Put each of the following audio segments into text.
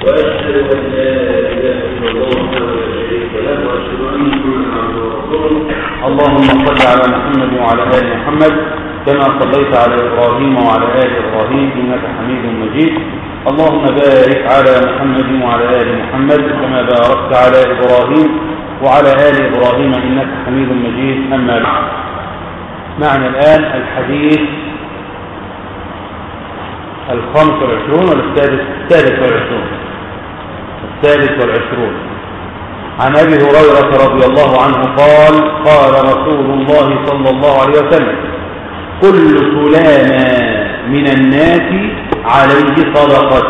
وأشهد أن لا إله إلا الله وحده لا شريك له وأشهد أن محمدا عبده ورسوله اللهم صل على محمد وعلى آل محمد كما صليت على إبراهيم وعلى آل إبراهيم إنك حميد مجيد اللهم بارك على محمد وعلى آل محمد كما باركت على إبراهيم وعلى آل إبراهيم إنك حميد مجيد أما بعد معنا الآن الحديث الخامس والعشرون والسادس السادس والعشرون السادس والعشرون عن أبي هريرة رضي الله عنه قال قال رسول الله صلى الله عليه وسلم كل سلامة من الناس عليه صدقة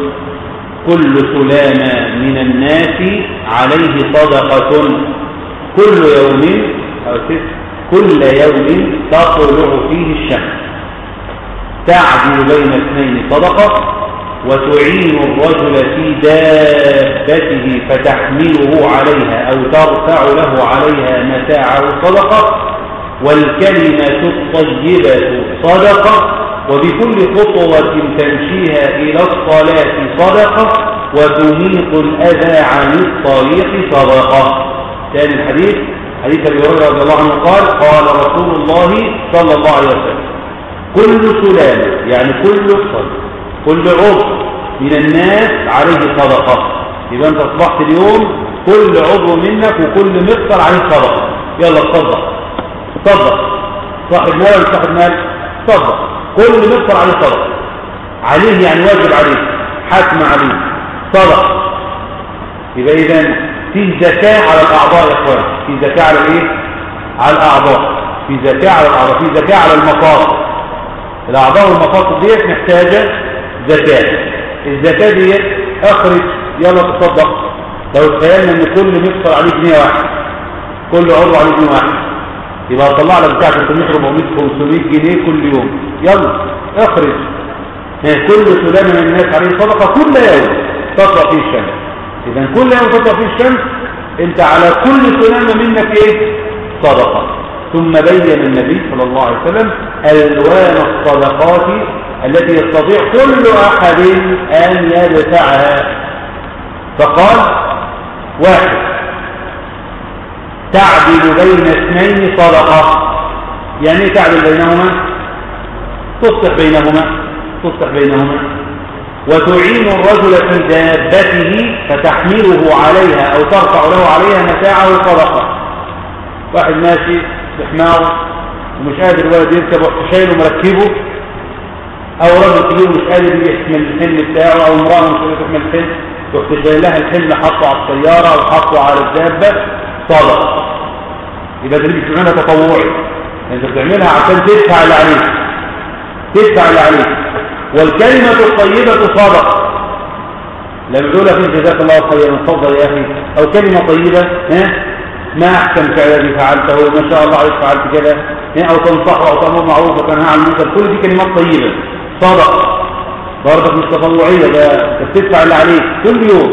كل سلامة من الناس عليه صدقة كل يوم أو ست كل يوم تطلع فيه الشمس تعدل بين اثنين صدقة وتعين الرجل في دابته فتحمله عليها أو ترفع له عليها متاعه صدقة والكلمة الطيبة صدقة وبكل خطوة تمشيها إلى الصلاة صدقة وتميط الأذى عن الطريق صدقة ثاني الحديث حديث أبي هريرة رضي الله عنه قال قال رسول الله صلى الله عليه وسلم كل سلامة يعني كل صدق كل عضو من الناس عليه صدقة يبقى انت اصبحت اليوم كل عضو منك وكل مقطر عليه صدقة يلا تصدق تصدق صاحب مال ولا صاحب مال تصدق كل مقطر عليه صدقة عليه يعني واجب عليه حتم عليه صدقة يبقى اذا في زكاة على الأعضاء يا اخوان في زكاة على الايه على الأعضاء في زكاة على الأعضاء في زكاة على المفاصل الأعضاء والمفاصل ديت محتاجة زكاة الزكاة ديت اخرج يلا تصدق لو تخيلنا ان كل مقصر عليه جنيه واحد كل عضو عليه جنيه واحد يبقى طلع لك بتاع 300 400 500 جنيه كل يوم يلا اخرج كل سلامة من الناس عليه صدقة كل يوم تطلع فيه الشمس اذا كل يوم تطلع فيه الشمس انت على كل سلامة منك ايه صدقة ثم بين النبي صلى الله عليه وسلم ألوان الصدقات التي يستطيع كل أحد أن يدفعها فقال واحد تعدل بين اثنين صدقة يعني ايه تعدل بينهما تصلح بينهما تصلح بينهما وتعين الرجل في دابته فتحمله عليها أو ترفع له عليها متاعه صدقة واحد ماشي بحماره ومش قادر الولد يركب وقت شايله مركبه او رجل كبير مش قادر يحمل الحمل بتاعه او امراه مش قادره تحمل الحمل رحت شايل لها الحمل حطه على السياره او حطه على الدابه صدق يبقى ده اللي بتعملها تطوعي انت بتعملها عشان تدفع اللي عليك تدفع اللي عليك والكلمه الطيبه صدقه لما تقول لك جزاك الله خيرا اتفضل يا اخي او كلمه طيبه ها ما أحسن فعل فعلته ما شاء الله عليك فعلت كذا أو تنصح أو تأمر معروف وتنهى عن المنكر كل دي كلمات طيبة صدق برضك مش تطوعية ده بتدفع اللي عليك كل يوم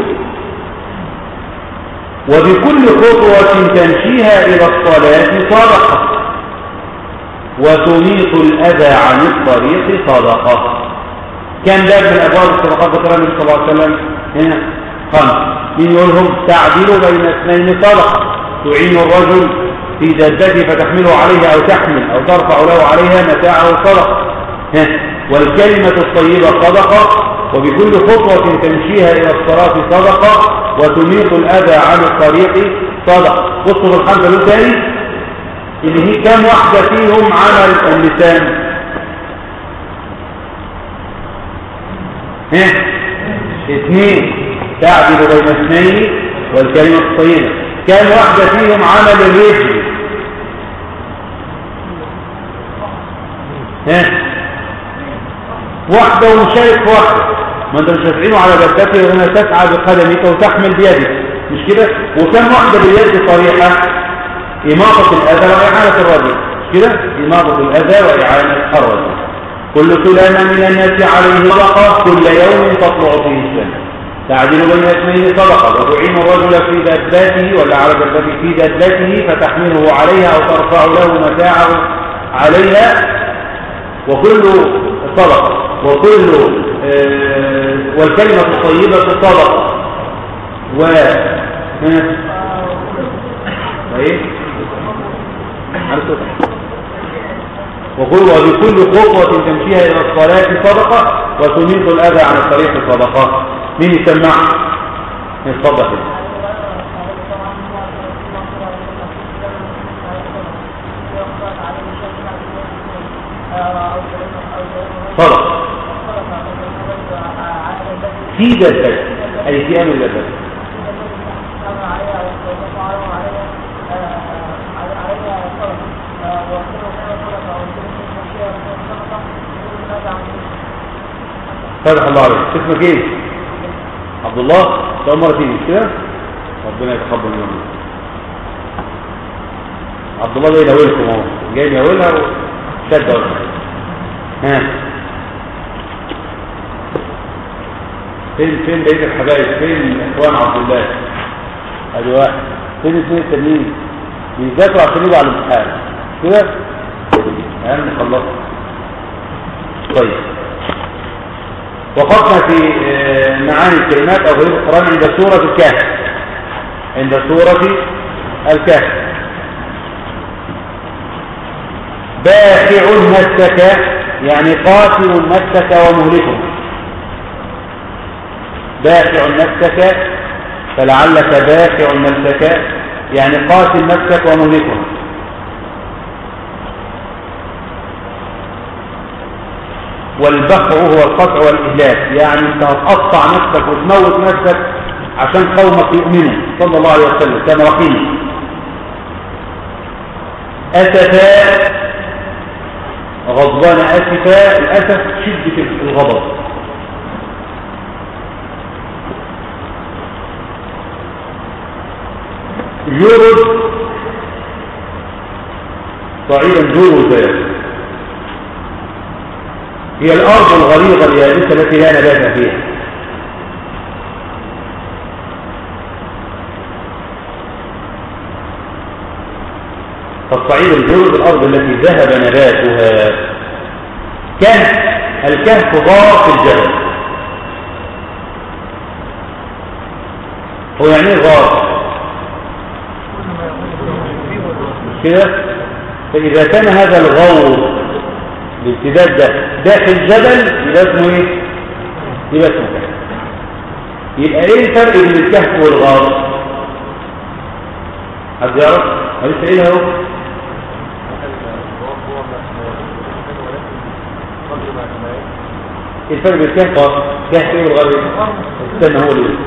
وبكل خطوة تمشيها إلى الصلاة صدقة وتميط الأذى عن الطريق صدقة كان باب من أبواب الصدقات ذكر النبي صلى الله عليه وسلم هنا خمس من يقولهم تعديل بين اثنين صدقة تعين الرجل في دابته فتحمله عليها أو تحمل أو ترفع له عليها متاعه صدقة والكلمة الطيبة صدقة وبكل خطوة تمشيها إلى الصلاة صدقة وتميط الأذى عن الطريق صدقة بصوا في الخمسة دول تاني اللي هي كم واحدة فيهم عمل اللسان ها اثنين تعدل بين اثنين والكلمة الطيبة كان واحدة فيهم عمل الرجل ها واحدة ومشارك واحدة ما انت مش هتعينه على دبته وهنا تسعى بقدمك وتحمل بيدك مش كده وكم واحدة باليد صريحة إماطة الأذى وإعانة الرجل مش كده إماطة الأذى وإعانة الرجل كل سلامة من الناس عليه صدقة كل يوم تطلع فيه السنة تعدل بين اثنين صدقة وتعين الرجل في دابته ولا على دابته في دابته فتحمله عليها أو ترفع له متاعه عليها وكل صدقة وكل والكلمة الطيبة صدقة و ها؟ طيب وقل وبكل خطوة تمشيها إلى الصلاة صدقة وتميط الأذى عن الطريق صدقة مين يسمع يتفضل صدقة في ذلك أي في أمر ذلك فتح الله عليك اسمك ايه عبد الله ده مرة تيجي كده ربنا يتقبل منك عبد الله جاي يناولكم اهو جاي يناولها وشد ها فين فين بقيه الحبايب فين اخوان عبد الله ادي واحد فين الاثنين التانيين بيذاكروا عشان يجوا على الامتحان كده اهم خلصنا طيب وقفنا في معاني الكلمات او غير القران عند سوره الكهف عند سوره الكهف باخع نفسك يعني قاتل نفسك ومهلكه باخع نفسك فلعلك باخع نفسك يعني قاتل نفسك ومهلكه والبخع هو القطع والإهلاك يعني انت هتقطع نفسك وتموت نفسك عشان قومك يؤمنوا صلى الله عليه وسلم كان رقيم أسفا غضبان أسفا الأسف شدة الغضب جرد صعيدا جرد هي الأرض الغليظة اليابسة التي لا نبات فيها فالصعيد الجرد الأرض التي ذهب نباتها كهف الكهف غار في الجبل هو يعني ايه غار كده فإذا كان هذا الغور الامتداد ده داخل جبل يبقى اسمه ايه يبقى اسمه كهف يبقى ايه الفرق بين الكهف والغار حد يعرف لسه ايه اهو ايه الفرق بين الكهف كهف ايه والغار ايه استنى هو ليه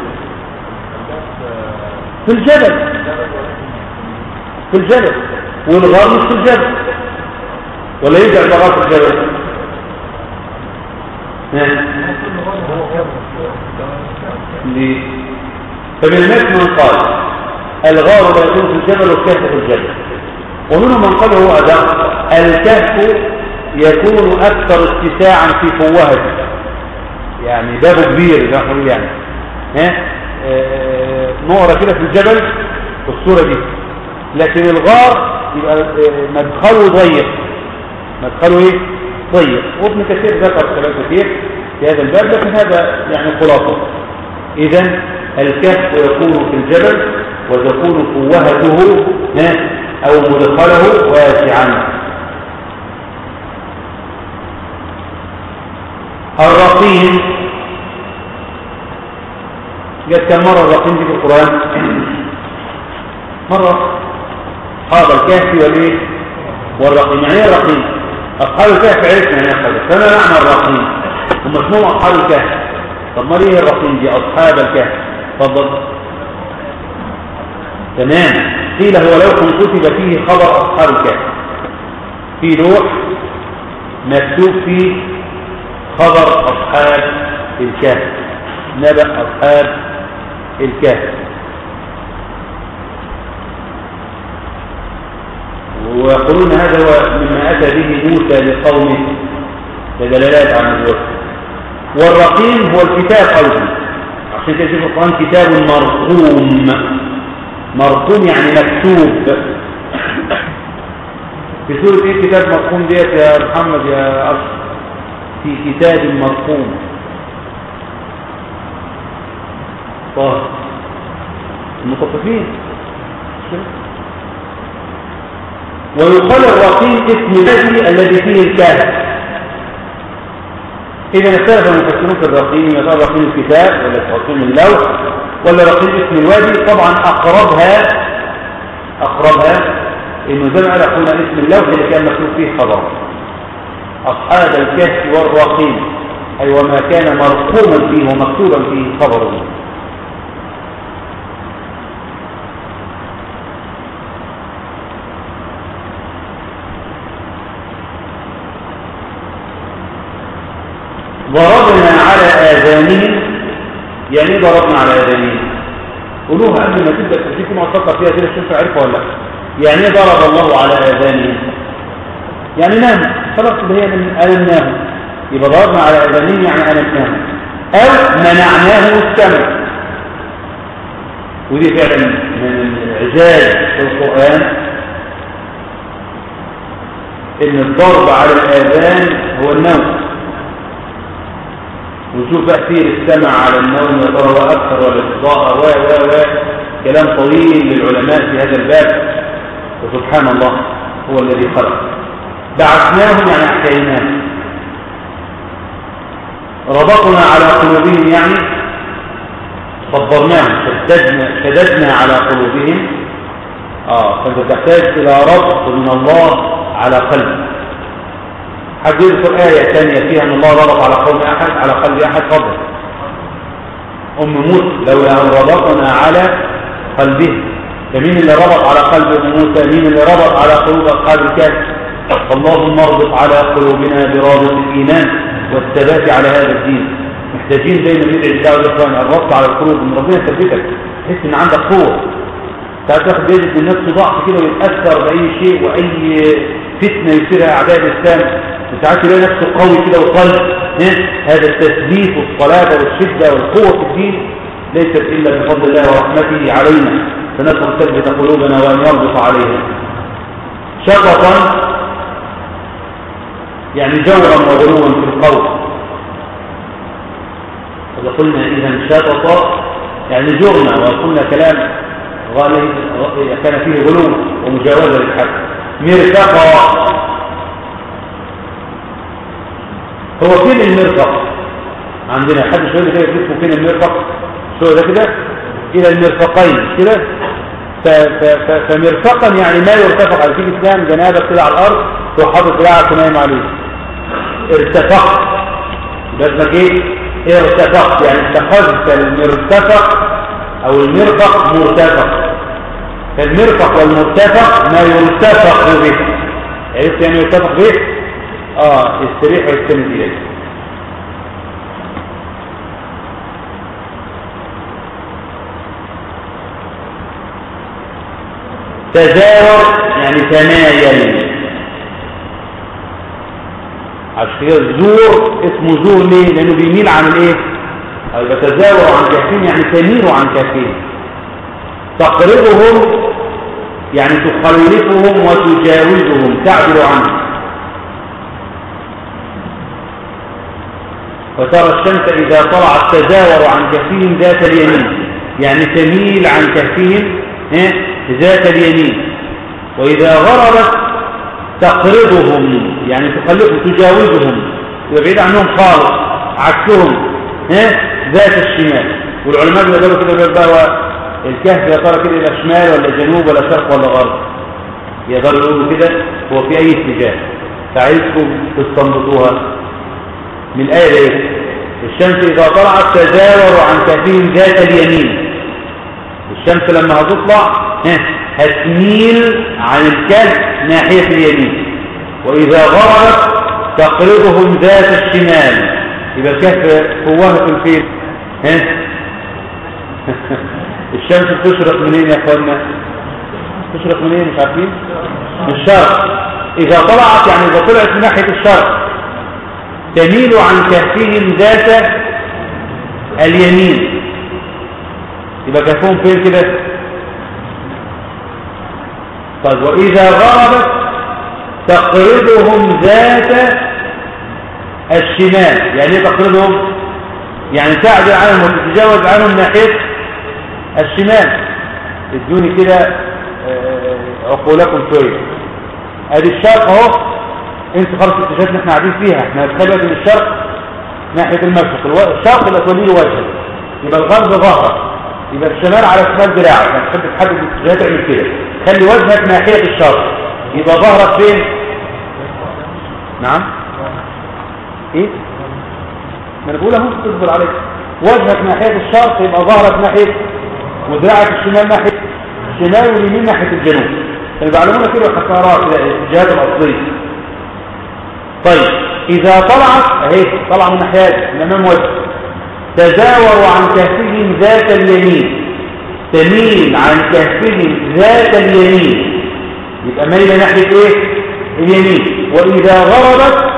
في الجبل في الجبل والغار مش في الجبل ولا يرجع الغار في الجبل ليه فمن الناس من قال الغار لا يكون في الجبل والكهف في الجبل ومنهم من قال هو أداء الكهف يكون أكثر اتساعا في فوهته يعني بابه كبير زي ما يعني ها نقرة كده في الجبل والصورة دي لكن الغار يبقى مدخله ضيق مدخله ايه ضيق وابن كثير ذكر كلام كثير في هذا الباب لكن هذا يعني خلاصة اذا الكهف يكون في الجبل وتكون فوهته او مدخله واسعا الرقيم جت كم مرة الرقيم دي في القرآن مرة أصحاب الكهف والإيه والرقيم يعني ايه الرقيم أصحاب الكهف عرفنا يعني أخذ فما معنى الرقيم هم اسمهم أصحاب الكهف طب ما ليه الرقيم دي أصحاب الكهف تفضل تمام قيل هو لوح كتب فيه خبر أصحاب الكهف في لوح مكتوب فيه خبر أصحاب الكهف نبأ أصحاب الكهف ويقولون هذا هو مما أتى به موسى لقومه كدلالات عن الوقت والرقيم هو الكتاب أيضا عشان كده في القرآن كتاب مرقوم مرقوم يعني مكتوب في سورة ايه كتاب مرقوم ديت يا محمد يا أشرف في كتاب مرقوم طه المطففين ويقال الرقيم اسم الذي الذي فيه الكاف إذا اختلف المفسرون في الرقيم يا ترى رقيم الكتاب ولا رقيم اللوح ولا رقيم اسم الوادي طبعا أقربها أقربها إنه جمع لكم اسم اللوح اللي كان مكتوب فيه خبر أصحاب الكهف والرقيم أي وما كان مرقوما فيه ومكتوبا فيه خبره ضربنا على آذانهم يعني ايه ضربنا على آذانهم قولوها قبل ما تبدأ تفكيكم وتفكر فيها كده شوف عرفوا ولا لا يعني ايه ضرب الله على آذانهم يعني نام خلاص هي من ألمناهم يبقى ضربنا على آذانهم يعني ألمناهم أو منعناه السمع ودي فعلا من الإعجاز في القرآن إن الضرب على الآذان هو النوم ونشوف تأثير السمع على النوم يا ترى هو أكثر ولا الإضاءة و و و كلام طويل للعلماء في هذا الباب وسبحان الله هو الذي خلق بعثناهم يعني أحكيناهم ربطنا على قلوبهم يعني صبرناهم شددنا, شددنا على قلوبهم آه فأنت تحتاج إلى ربط من الله على قلبك حد يذكر آية ثانية فيها أن الله ربط على قلب أحد على قلب أحد فضل أم موسى لولا أن ربطنا على قلبه فمين اللي ربط على قلب أم موسى مين اللي ربط على قلوب أصحاب الكهف اللهم اربط على قلوبنا برابط الإيمان والثبات على هذا الدين محتاجين دايما ندعي الله والإخوان الربط على القلوب ان ربنا يثبتك تحس ان عندك قوة تعال تاخد بيجد النفس ضعف كده ويتأثر بأي شيء وأي فتنة يصيرها أعداء الإسلام وساعات تلاقي نفسه قوي كده وقلب هذا التثبيت والصلابة والشدة والقوة في الدين ليست إلا بفضل الله ورحمته علينا فنسأل ثبت قلوبنا وأن يربط عليها شططا يعني جورا وغلوا في القول إذا قلنا إذا شطط يعني جرنا وقلنا كلام غالي كان فيه غلو ومجاوزة للحد مرتقى هو فين المرفق عندنا حد شوية كده اسمه فين المرفق شو ده كده الى المرفقين كده فمرفقا يعني ما يرتفق على فيه اسلام جنابك كده على الارض تروح حاطط دراعك ونايم عليه ارتفقت بس ايه ارتفقت يعني اتخذت المرتفق او المرفق مرتفق فالمرفق والمرتفق ما يرتفق به عرفت يعني يرتفق به اه يستريح ويستند اليه تزاور يعني تمايل عشان كده الزور اسمه زور ليه لانه بيميل عن الايه يبقى تزاور عن كافين يعني تميل عن كافين تقربهم يعني تخلفهم وتجاوزهم تعدل عنهم وترى الشمس إذا طلعت تزاور عن كهفهم ذات اليمين يعني تميل عن كهفهم ذات اليمين وإذا غربت تقرضهم يعني تخلفهم تجاوزهم ويبعد عنهم خالص عكسهم ذات الشمال والعلماء بيقولوا كده بقى الكهف يا ترى كده الى شمال ولا جنوب ولا شرق ولا غرب يقدروا يقولوا كده هو في اي اتجاه فعايزكم تستنبطوها من الآية ايه الشمس إذا طلعت تزاور عن كثير ذات اليمين الشمس لما هتطلع هتميل عن الكهف ناحية اليمين وإذا غربت تقرضهم ذات الشمال يبقى الكهف قواه في ها الشمس بتشرق منين يا اخوانا تشرق منين مش عارفين من الشرق اذا طلعت يعني اذا طلعت من ناحيه الشرق تميل عن كهفهم ذات اليمين يبقى كهفهم فين كده طيب وإذا غربت تقرضهم ذات الشمال يعني ايه تقرضهم يعني تعدل عنهم وتتجاوز عنهم ناحية الشمال ادوني كده آه، عقولكم شويه ادي الشرق اهو انت خلاص اكتشفت ان احنا قاعدين فيها احنا هنتخيل من الشرق ناحيه المشرق الو- الشرق يبقى تولي له وجهك يبقى الغرب ظهرك يبقى الشمال على شمال دراعك يعني تحب تحدد الاتجاهات تعمل كده خلي وجهك ناحيه الشرق يبقى ظهرك فين نعم ايه ما انا بقول اهو تصبر عليك وجهك ناحيه الشرق يبقى ظهرك ناحيه ودراعك الشمال ناحيه الشمال واليمين ناحيه الجنوب اللي بيعلمونا كده الحسارات كده الاتجاهات الاصليه طيب اذا طلعت اهي طلع من ناحيه من امام وجه تزاوروا عن كهفهم ذات اليمين تميل عن كهفهم ذات اليمين يبقى مايله ناحيه ايه اليمين واذا غربت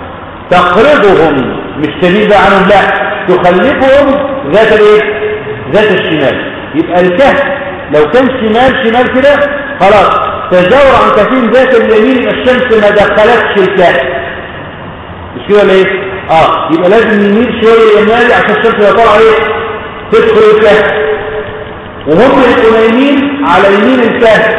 تقرضهم مش تميل بقى عنهم لا تخلفهم ذات الايه ذات الشمال يبقى الكهف لو كان شمال شمال كده خلاص تزاور عن كهفهم ذات اليمين يبقى الشمس ما دخلتش الكهف مش كده ولا ايه اه يبقى لازم يميل شويه يمالي عشان الشمس اللي طالعه ايه تدخل الكهف وهم يبقوا نايمين على يمين الكهف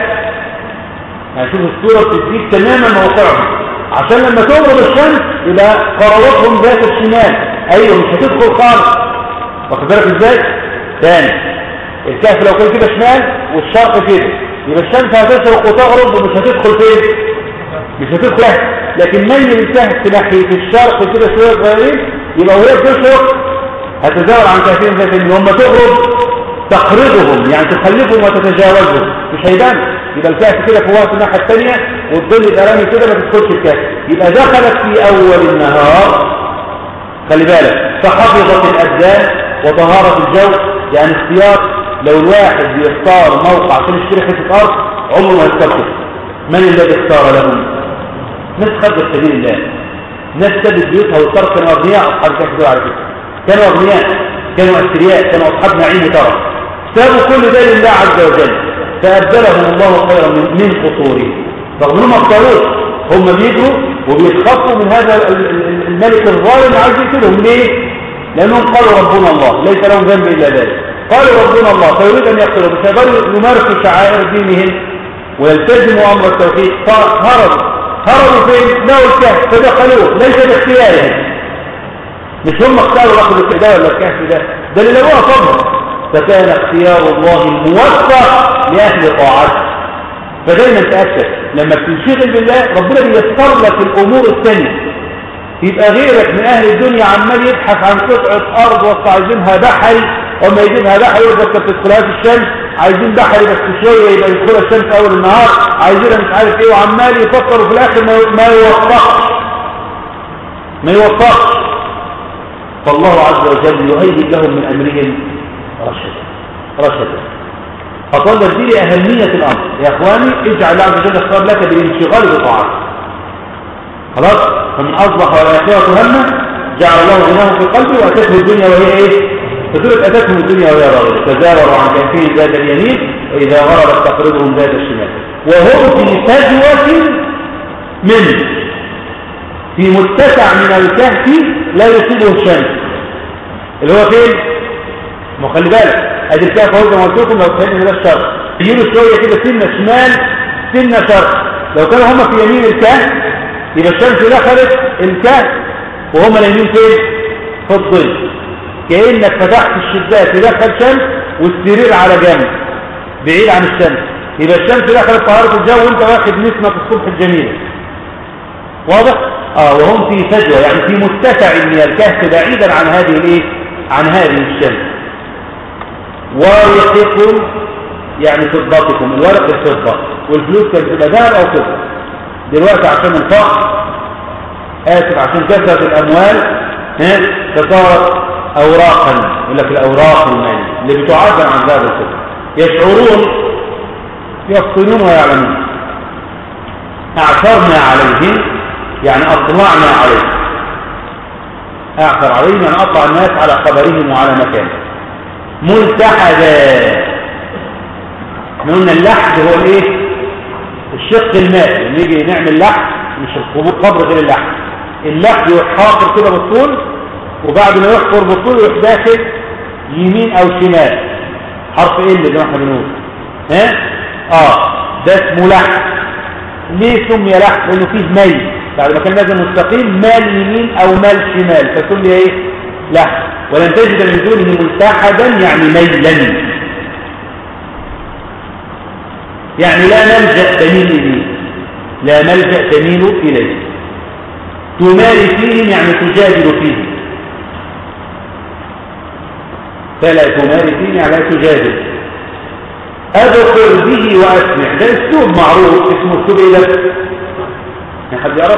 يعني شوف الصوره بتديك تماما موقعهم عشان لما تغرب الشمس يبقى قراوتهم ذات الشمال ايوه مش هتدخل خالص واخد بالك ازاي تاني الكهف لو كان كده شمال والشرق كده يبقى الشمس هتشرق وتغرب ومش هتدخل فين مش هتدخل لكن ميل الكهف ناحيه الشرق كده شويه صغيرين يبقى وهي بتشرق هتزاول عن كهفين ذات ان هم تغرب تقرضهم يعني تخلفهم وتتجاوزهم مش هيبان يبقى الكهف كده في وقت الناحيه الثانيه والظل يبقى رامي كده ما تدخلش الكهف يبقى دخلت في اول النهار خلي بالك فحفظت الابدان وطهاره الجو يعني اختيار لو الواحد بيختار موقع عشان يشتري حته ارض عمره ما يستخدم من الذي اختار لهم ناس خرجت سبيل الله ناس سابت بيوتها وصارت كانوا اغنياء اصحاب الكهف دول على فكره كانوا اغنياء كانوا اثرياء كانوا اصحاب نعيم ترى سابوا كل ده لله عز وجل فابدلهم الله خيرا من, من قصورهم رغم انهم ما اختاروش هم بيجروا وبيتخطوا من هذا ال- ال- الملك الظالم اللي عايز يقتلهم ليه؟ لانهم قالوا ربنا الله ليس لهم ذنب الا ذلك قالوا ربنا الله فيريد ان يقتلوا مش هيقدروا يمارسوا شعائر دينهم ويلتزموا امر التوحيد فهربوا هربوا فين؟ لقوا الكهف فدخلوه ليس باختيارهم مش هم اختاروا ياخدوا الكهف ولا الكهف ده ده اللي لقوها صبر فكان اختيار الله الموفق لاهل طاعته فدايما تاكد لما بتنشغل بالله ربنا بيسر لك الامور الثانيه يبقى غيرك من اهل الدنيا عمال يبحث عن قطعه ارض وسط عايزينها بحري وما يجيبها بحري يقول لك ما بتدخلهاش الشمس عايزين بحري بس شويه يبقى يدخلها الشمس اول النهار عايزينها مش عارف ايه وعمال يفكر وفي الاخر ما ما يوفقش ما يوفقش فالله عز وجل يهيئ لهم من امرهم رشدا رشدا فطلب دي أهمية الأمر يا أخواني اجعل الله عز وجل اختار لك بالانشغال بطاعته خلاص فمن أصبح والآخرة همه جعل الله غناه في قلبه وأتته الدنيا وهي إيه فدولت أتتهم الدنيا وهي راغبة تزاوروا عن كهفهم ذات اليمين وإذا غربت تقرضهم ذات الشمال وهم في فجوة منه في متسع من الكهف لا يصيبه الشمس اللي هو فين ما خلي بالك ادي الكهف اهو زي ما قلت لكم لو تخيل ان ده الشرق يجيله شويه كده سنه شمال سنه شرق لو كانوا هم في يمين الكهف يبقى الشمس دخلت الكهف وهم نايمين فين في الظل كانك فتحت الشباك تدخل شمس والسرير على جنب بعيد عن الشمس يبقى الشمس دخلت طهاره الجو وانت واخد نسمه الصبح الجميله واضح اه وهم في فجوه يعني في متسع من الكهف بعيدا عن هذه الايه عن هذه الشمس ورقكم يعني فضتكم الورق الفضة والفلوس كانت تبقى ذهب أو فضة دلوقتي عشان الفقر آسف عشان كثرة الأموال ها فصارت أوراقا يقول لك الأوراق المالية اللي بتعبر عن ذهب الفضة يشعرون يفطنون ويعلمون أعثرنا عليهم يعني أطلعنا عليهم أعثر عليهم يعني أطلع الناس على خبرهم وعلى مكانهم ملتحدا احنا قلنا اللحد هو الايه الشق المائي لما نيجي نعمل لحد مش القبور قبر غير اللحد اللحد يروح حاطر كده بالطول وبعد ما يحفر بالطول يروح داخل يمين او شمال حرف ال زي ما احنا بنقول ها اه ده اسمه لحن ليه سمي لحن لانه فيه ميل بعد ما كان لازم مستقيم مال يمين او مال شمال فسمي ايه لحن ولن تجد من دونه ملتحدا يعني ميلا يعني لا ملجأ تميل إليه لا ملجأ تميل إليه تماري فيهم يعني تجادل فيهم فلا تماري فيهم يعني لا تجادل أذكر به وأسمع ده اسلوب معروف اسمه اسلوب إيه ده؟ يعني حد يعرف؟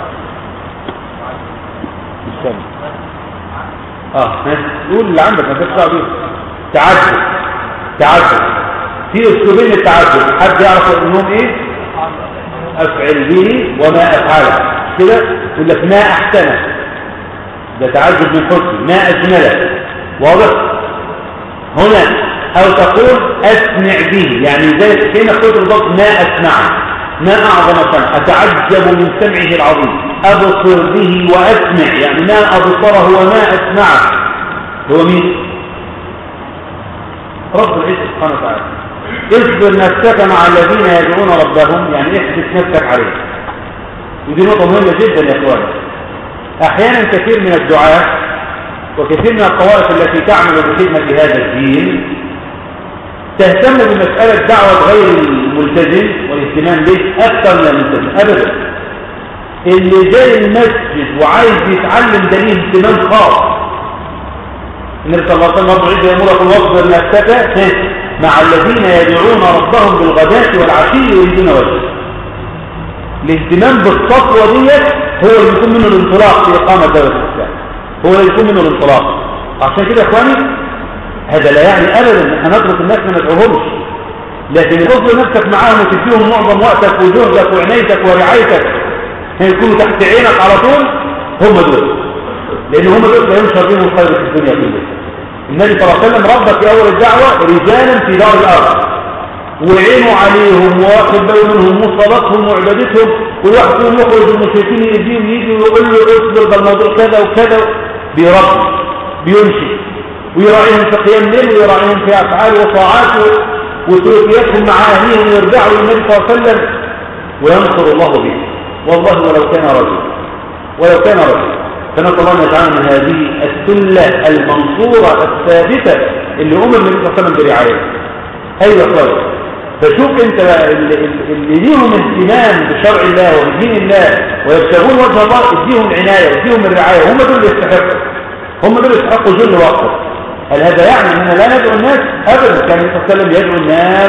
مستمع اه ها قول اللي عندك ما تدفع بيه تعدد تعدد في اسلوبين للتعدد حد يعرف انهم ايه افعل به وما افعله كده يقول لك ما احسنه ده تعدد من حسن ما اجمله واضح هنا او تقول اسمع به يعني زي كما قلت بالضبط ما اسمعه ما اعظم سمع اتعجب من سمعه العظيم ابصر به واسمع يعني ما ابصره وما اسمعه هو مين رب العزه سبحانه وتعالى اصبر نفسك مع الذين يدعون ربهم يعني احبس نفسك عليه ودي نقطة مهمة جدا يا اخواني احيانا كثير من الدعاة وكثير من الطوائف التي تعمل بخدمة هذا الدين تهتم بمسألة دعوة غير الملتزم والاهتمام به أكثر من الملتزم أبدا اللي جاي المسجد وعايز يتعلم ده ليه اهتمام خاص النبي صلى الله عليه وسلم برضه يأمركم واصبر نفسك مع الذين يدعون ربهم بالغداة والعشي يريدون وجهه الاهتمام بالصفوة ديت هو اللي يكون منه الانطلاق في إقامة دولة الإسلام هو اللي يكون منه الانطلاق عشان كده يا إخواني هذا لا يعني أبدا ان احنا نترك الناس ما ندعوهمش لكن تفضل نفسك معاهم وتديهم معظم وقتك وجهدك وعنايتك ورعايتك هيكونوا تحت عينك على طول هم دول لأن هم دول لا ينشر بهم الخير في الدنيا كلها النبي صلى الله عليه وسلم ربى في أول الدعوة رجالا في دار الأرض وعينوا عليهم واخد باله منهم وصلاتهم وعبادتهم والواحد فيهم يخرج المشركين يجيهم يجي ويقول له اصبر ده الموضوع كذا وكذا بيربي بينشئ ويراعيهم في قيام الليل ويراعيهم في افعال وطاعات وسلوكياتهم مع اهليهم ويرجعوا للنبي صلى الله عليه وسلم وينصر الله به والله ولو كان رجل ولو كان رجل فنسال الله ان يجعلنا من هذه السله المنصوره الثابته اللي امر النبي صلى الله عليه وسلم برعايتها ايوه طيب فشوف انت اللي ليهم اهتمام بشرع الله وبدين الله ويبتغون وجه الله اديهم العنايه واديهم الرعايه هم دول اللي يستحقوا هم دول يستحقوا ذل وقت هل هذا يعني اننا لا ندعو الناس ابدا كان النبي صلى الله عليه وسلم يدعو الناس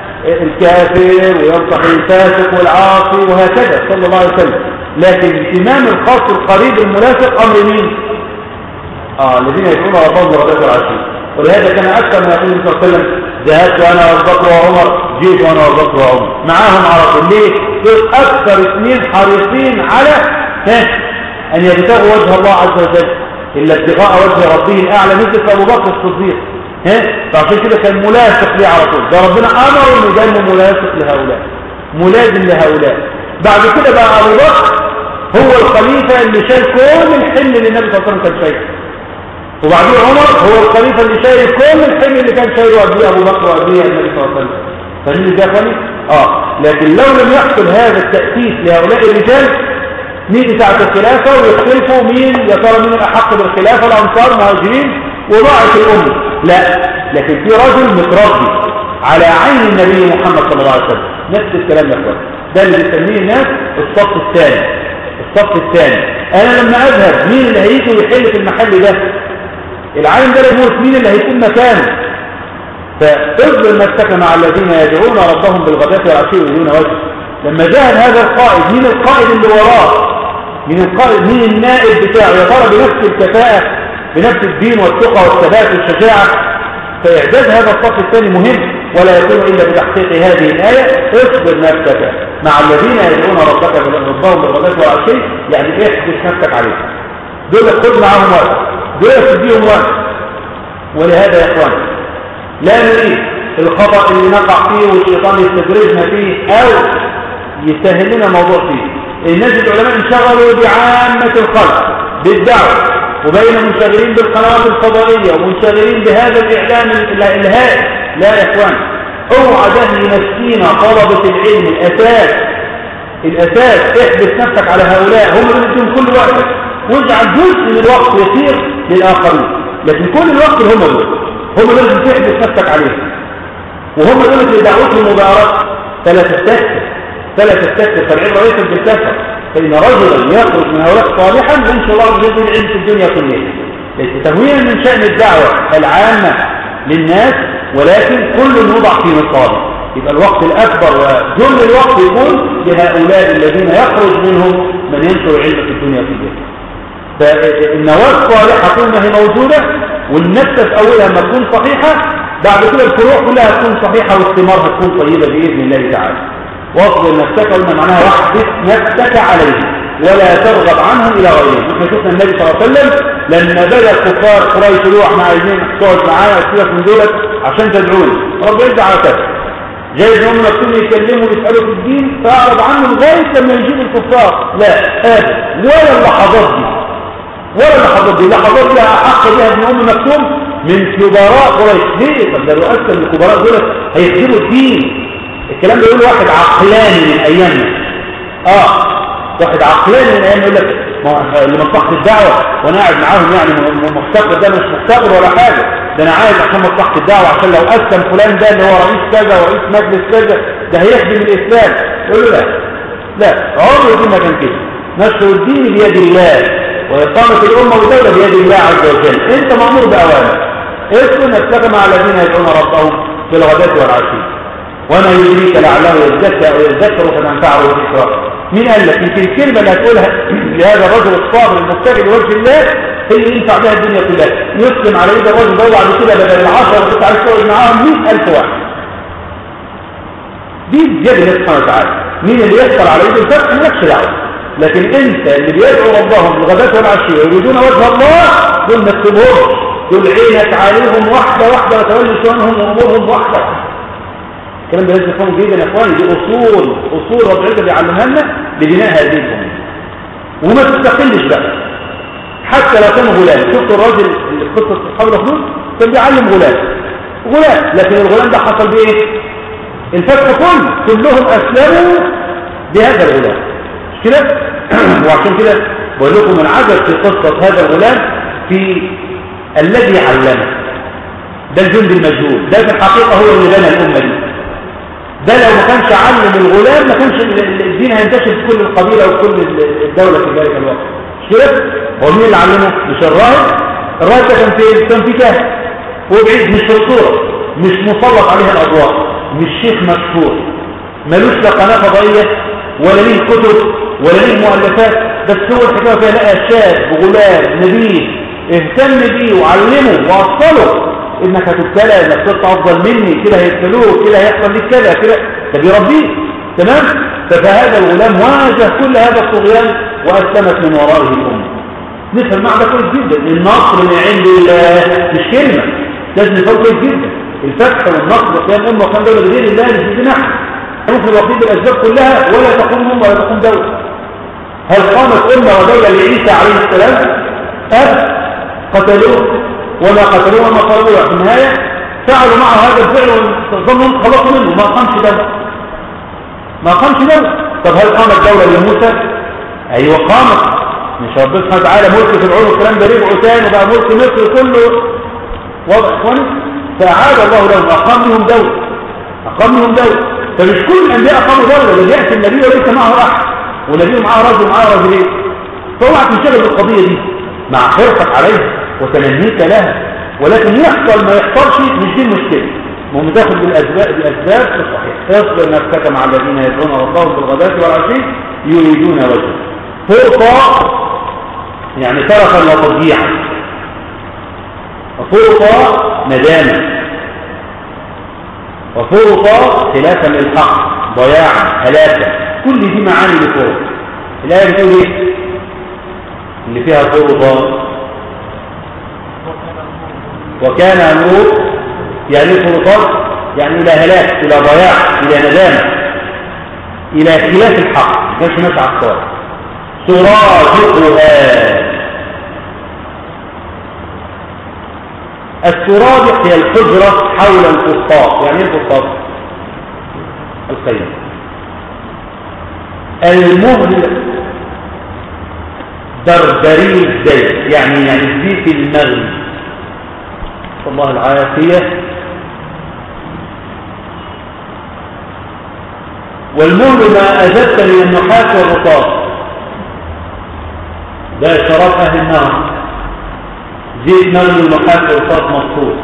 الكافر وينصح الفاسق والعاصي وهكذا صلى الله عليه وسلم لكن الاهتمام الخاص القريب المنافق امر مين اه الذين يدعون ربهم بركات العشي ولهذا كان اكثر ما يقول النبي صلى الله عليه وسلم ذهبت انا وابو وعمر جيت وانا وابو وعمر معاهم على طول ليه دول اكثر اثنين حريصين على ان يبتغوا وجه الله عز وجل الا ابتغاء وجه ربه الاعلى مثل ابو بكر الصديق ها فعشان كده كان ملاصق ليه على طول ده ربنا امر انه يجعله ملاصق لهؤلاء ملازم لهؤلاء بعد كده بقى ابو بكر هو الخليفه اللي شال كل الحمل اللي النبي صلى الله عليه وسلم كان شايله وبعدين عمر هو الخليفة اللي شايل كل الحمل اللي كان شايله قبليه أبو بكر وقبليه النبي صلى الله عليه وسلم فاهمين ده خلي؟ اه لكن لو لم يحصل هذا التأسيس لهؤلاء الرجال نيجي ساعة الخلافة ويختلفوا مين يا ترى مين الأحق بالخلافة الأنصار مهاجرين وضاعت الأمة لا لكن في رجل متربي على عين النبي محمد صلى الله عليه وسلم نفس الكلام يا اخوان ده اللي بيسميه الناس الصف الثاني الصف الثاني انا لما اذهب مين اللي هيجي ويحل في المحل ده العالم ده يموت مين اللي هيكون مكانه فاصبر نفسك مع الذين يدعون ربهم بالغداة والعشي يريدون وجهه لما جاء هذا القائد مين القائد اللي وراه مين القائد مين النائب بتاعه يا ترى بنفس الكفاءة بنفس الدين والثقة والثبات والشجاعة فإعداد هذا الصف الثاني مهم ولا يكون إلا بتحقيق هذه الآية اصبر نفسك مع الذين يدعون ربك ربهم بالغداة والعشي يعني احبس نفسك عليهم دول خذ معاهم وقت دول تديهم وقت ولهذا يا اخوان لا نريد الخطأ اللي نقع فيه والشيطان يستدرجنا فيه او يسهل لنا موضوع فيه الناس العلماء انشغلوا بعامة الخلق بالدعوة وبين منشغلين بالقنوات الفضائية ومنشغلين بهذا الإعلام الهائل لا يا اخوان اوعى ده يمسكينا طلبة العلم الاساس الاساس احبس نفسك على هؤلاء هم اللي يدون كل وقت واجعل جزء من الوقت يسير للاخرين لكن كل الوقت هم دول هم دول اللي تحبس نفسك عليهم وهم دول اللي دعوتهم مبارك فلا تستكثر فلا تستكثر فالعبره ليست بالكثره فان رجلا يخرج من هؤلاء صالحا ينشر الله بجد العلم في الدنيا كلها ليس تهوينا من شان الدعوه العامه للناس ولكن كل يوضع في نصابه يبقى الوقت الأكبر وجل الوقت يكون لهؤلاء الذين يخرج منهم من ينشر العلم في الدنيا كلها فالنواة الصالحة طول ما هي موجودة والنفس في أولها ما تكون صحيحة بعد كده الفروع كلها تكون صحيحة والثمار هتكون طيبة بإذن الله تعالى واصبر نفسك قلنا معناها واحبس نفسك عليه ولا ترغب عنهم إلى غيرهم احنا شفنا النبي صلى الله عليه وسلم لما بدأ الكفار قريش يقولوا احنا عايزين تقعد معانا وسيبك من دولت عشان تدعوني رب يرجع على كده جاي ان هم نفسهم يتكلموا ويسالوا في الدين فاعرض عنهم لغايه لما يجيب الكفار لا ابدا ولا اللحظات دي ولا اللحظات دي اللحظات دي احق بها ابن ام مكتوم من كبراء قريش ليه طب ده رؤساء من الكبراء دول هيخدموا الدين الكلام ده يقول واحد عقلاني من ايامنا اه واحد عقلاني من ايام يقول لك لمصلحه الدعوه وانا قاعد معاهم يعني محتقر ده مش محتقر ولا حاجه ده انا عايز عشان مصلحه الدعوه عشان لو اسلم فلان ده اللي هو رئيس كذا ورئيس مجلس كذا ده هيخدم الاسلام يقول له لا لا عمر الدين ما كان كده نشر الدين بيد الله واقامه الامه والدوله بيد الله عز وجل انت مامور باوامر اسكن نفسك مع الذين يدعون ربهم في الغداة والعشي وما يدريك لعله يزكى او يذكر فتنفعه الذكرى مين قال لك يمكن الكلمه اللي هتقولها لهذا الرجل الصابر المبتغي لوجه الله هي اللي ينفع بها الدنيا كلها يسلم على يد الرجل ده وبعد كده بدل العشرة اللي كنت عايز تقعد معاهم 100000 واحد دي بيد الله سبحانه وتعالى مين اللي يحصل على يد الفتح مالكش دعوه لكن انت اللي بيدعو ربهم بالغداة والعشي ويريدون وجه الله دول ما تسيبهمش دول عينك عليهم واحده واحده وتولي شؤونهم وامورهم واحده الكلام ده لازم يفهموا جيدا يا اخواني دي اصول اصول رب العزه بيعلمها لنا لبناء هذه الامه وما تستقلش بقى حتى لو كان غلام شفت الراجل اللي في قصه اصحاب الاخدود كان بيعلم غلام غلام لكن الغلام ده حصل بايه الفتح كله كلهم اسلموا بهذا الغلام مش كده وعشان كده بقول لكم العجب في قصه هذا الغلام في الذي علمه ده الجند المجهول ده في الحقيقه هو اللي بنى الامه دي ده لو ما كانش علم الغلام ما كانش الدين هينتشر في كل القبيله وكل الدوله في ذلك الوقت مش كده هو مين اللي علمه مش الراهب الراهب ده كان فين كان في كهف وبعيد مش في الصوره مش مسلط عليها الاضواء مش شيخ مشهور ملوش لا قناه فضائيه ولا ليه كتب ولا ليه مؤلفات بس هو الحكايه فيها لقى شاب غلام نبيه اهتم بيه وعلمه ووصله انك هتبتلى انك تطلع افضل مني كده هيبتلوه كده هيحصل لك كذا كده ده بيربيه تمام فهذا الغلام واجه كل هذا الطغيان واسلمت من ورائه الامه نفهم معنى كويس جدا النصر من عند الله مش كلمه لازم نفهم كويس جدا الفتح والنصر وقيام امه وقيام دوله بغير الله مش باذن احد ممكن الوقيت بالاسباب كلها ولا تقوم امه ولا تقوم دوله هل قامت امه ودوله لعيسى عليه السلام اب قتلوه وما قتلوه وما قالوه في النهاية فعلوا معه هذا الفعل وظنهم خلصوا منه ما قامش دولة ما قامش دولة طب هل قامت دولة لموسى ايوه قامت مش ربنا سبحانه وتعالى ملك فرعون والكلام ده رجعوا تاني وبقى ملك مصر كله وضع اخواني فاعاد الله لهم اقام لهم دولة اقام لهم دولة فمش كل الانبياء اقاموا دولة اللي ياتي النبي وليس معه احد ونبيه معاه رجل ومعاه رجلين فاوعى تنشغل بالقضية دي مع حرصك عليها وتمنيك لها ولكن يحصل ما يحصلش مش دي المشكله المهم تاخد بالاسباب بالاسباب الصحيحه اصبر نفسك مع الذين يدعون ربهم بالغداة والعشي يريدون وجهه فرصه يعني تركا وتضييعا وفرصه ندامه وفرصه خلافا للحق ضياعا هلاكا كل دي معاني لفرص الايه بتقول ايه اللي فيها فرصه وكان أمره يعني فرصات يعني إلى هلاك إلى ضياع إلى ندامة إلى خلاف الحق كانش ماشي على الصواب سرادقها السرادق هي الحجرة حول الفسطاط يعني ايه الفسطاط الخيم المهل دردري الزيت يعني يعني الزيت المغلي الله العافية والمهل ما أجدت من النحاس والرطاس ده شراب أهل النار زيت مغلي النحاس والرطاس مصفوف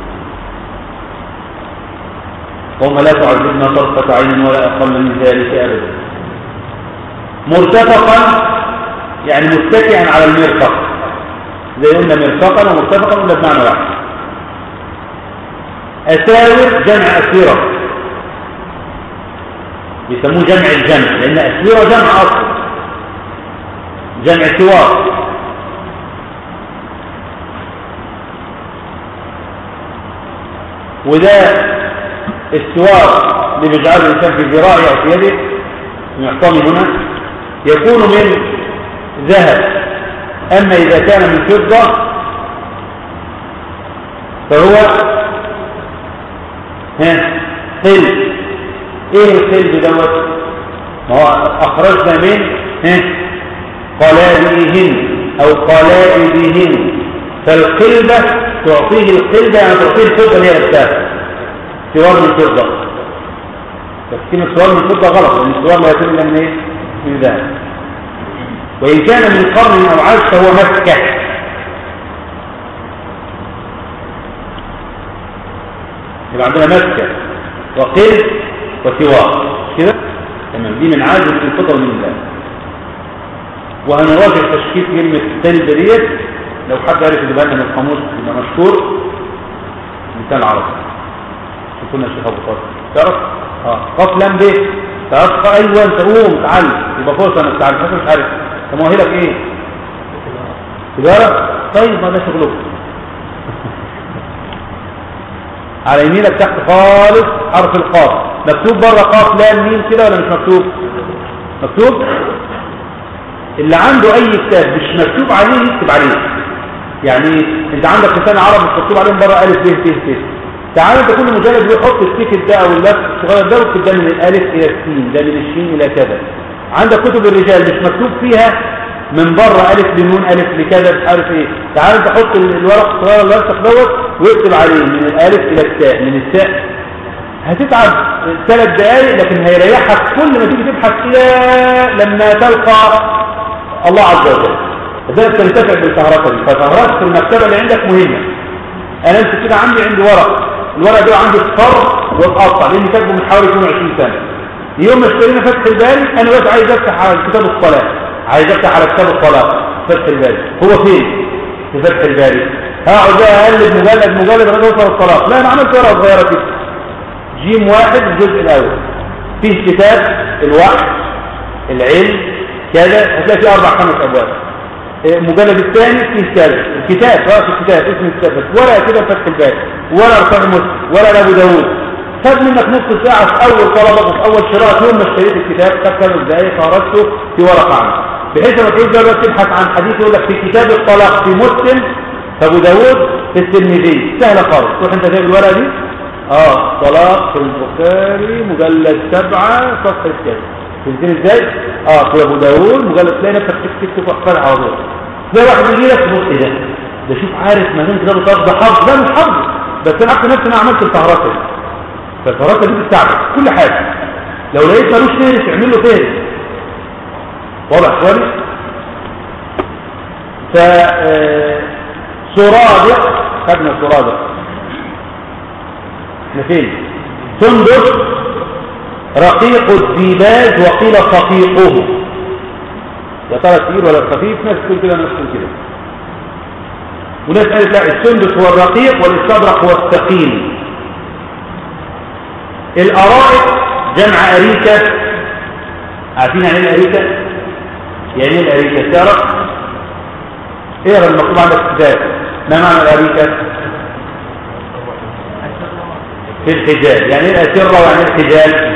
قوم لا تعذبنا طرفة عين ولا أقل من ذلك أبدا مرتفقا يعني متكئا على المرفق زي قلنا مرفقا ومرتفقا ولا بمعنى واحد أساور جمع أسيرة بيسموه جمع الجمع لأن أسيرة جمع أصل جمع سوار وده السوار اللي بيجعله الإنسان في ذراعه أو في يده معطمي هنا يكون من ذهب أما إذا كان من فضة فهو ها قل ايه القلب دوت ما هو اخرجنا من ها قلائدهن او قلائدهن فالقلبة تعطيه القلبة يعني تعطيه الفضة اللي هي نفسها سوار من فضة بس كلمة سوار من فضة غلط لأن السوار لا يكون إلا من ايه؟ من ذهب وإن كان من قرن أو عاش فهو مكة يبقى عندنا مكة وقل وسواه كده تمام دي من عاجز الفطر من الله وهنراجع تشكيل كلمة الثالثة ديت لو حد عرف اللي بالنا من القاموس يبقى مشهور مثال عربي شوفونا الشيخ ابو طارق تعرف اه قف لام ب تعرف ايوه انت قوم تعال يبقى فرصه انك تعال مش عارف انت مؤهلك ايه تجاره طيب ما ده شغلك على يمينك تحت خالص حرف القاف مكتوب بره قاف لام ميم كده ولا مش مكتوب مكتوب اللي عنده اي كتاب مش مكتوب عليه يكتب عليه يعني انت عندك لسان عربي مش مكتوب عليهم بره الف ب ت ت تعال انت كل مجرد يحط التيكت ده او اللف الصغير ده واكتب ده من الالف الى السين ده من الشين الى كذا عندك كتب الرجال مش مكتوب فيها من بره الف لنون الف لكذا مش عارف ايه تعال انت حط الورق الصغير اللي وسخ دوت واكتب عليه من الالف الى التاء من التاء هتتعب ثلاث دقايق لكن هيريحك كل ما تيجي تبحث الى لما تلقى الله عز وجل لذلك تنتفع بالسهرات دي فسهرات المكتبه اللي عندك مهمه انا امسك كده عندي عندي ورق الورق ده عندي اصفر واتقطع لاني كاتبه من حوالي 22 سنه يوم ما اشترينا فتح الباري انا بس عايز افتح على كتاب الصلاه عايز افتح على كتاب الصلاه فتح الباري هو فين في فتح الباري هقعد بقى اقلب مجلد مجلد لغايه اوصل الصلاه لا انا عملت ورقه صغيره كده جيم واحد الجزء الاول فيه كتاب الوحي العلم كذا هتلاقي فيه اربع خمس ابواب المجلد الثاني فيه كذا الكتاب راس الكتاب اسم الكتاب بس ورقه كده فتح الباري ولا ارقام مسلم ولا ابو داوود خد منك نص ساعة في أول طلبة في أول شراء يوم ما اشتريت الكتاب خد خمس دقايق خرجته في ورقة عنه بحيث لما تقول دلوقتي تبحث عن حديث يقول لك في كتاب الطلاق في مسلم في أبو داوود في الترمذي سهلة خالص تروح أنت جايب الورقة دي اه طلاق في البخاري مجلد سبعة صفحة كذا تنزل ازاي؟ اه في أبو داوود مجلد تلاقي نفسك تكتب أخبار على طول زي واحد يجي لك تبص ايه ده؟ ده شوف عارف ما دام كتاب الطلاق ده حظ لا مش حظ بس انا عارف نفسي انا عملت السهرات دي فالفرات دي بتستعمل كل حاجة لو لقيت ملوش فهرس اعمل له فهرس واضح كويس ف سرادق خدنا سرادق احنا فين سندس رقيق الديباج وقيل صقيقه يا ترى تقيل ولا خفيف ناس تقول كده ناس تقول كده وناس قالت لا السندس هو الرقيق والاستبرق هو الثقيل الأرائك جمع أريكة عارفين يعني ايه الأريكة؟ يعني ايه الأريكة؟ تعرف؟ اقرا المكتوب عندك في الكتاب ما معنى الأريكة؟ في الحجال يعني ايه الأسرة ويعني ايه الحجال؟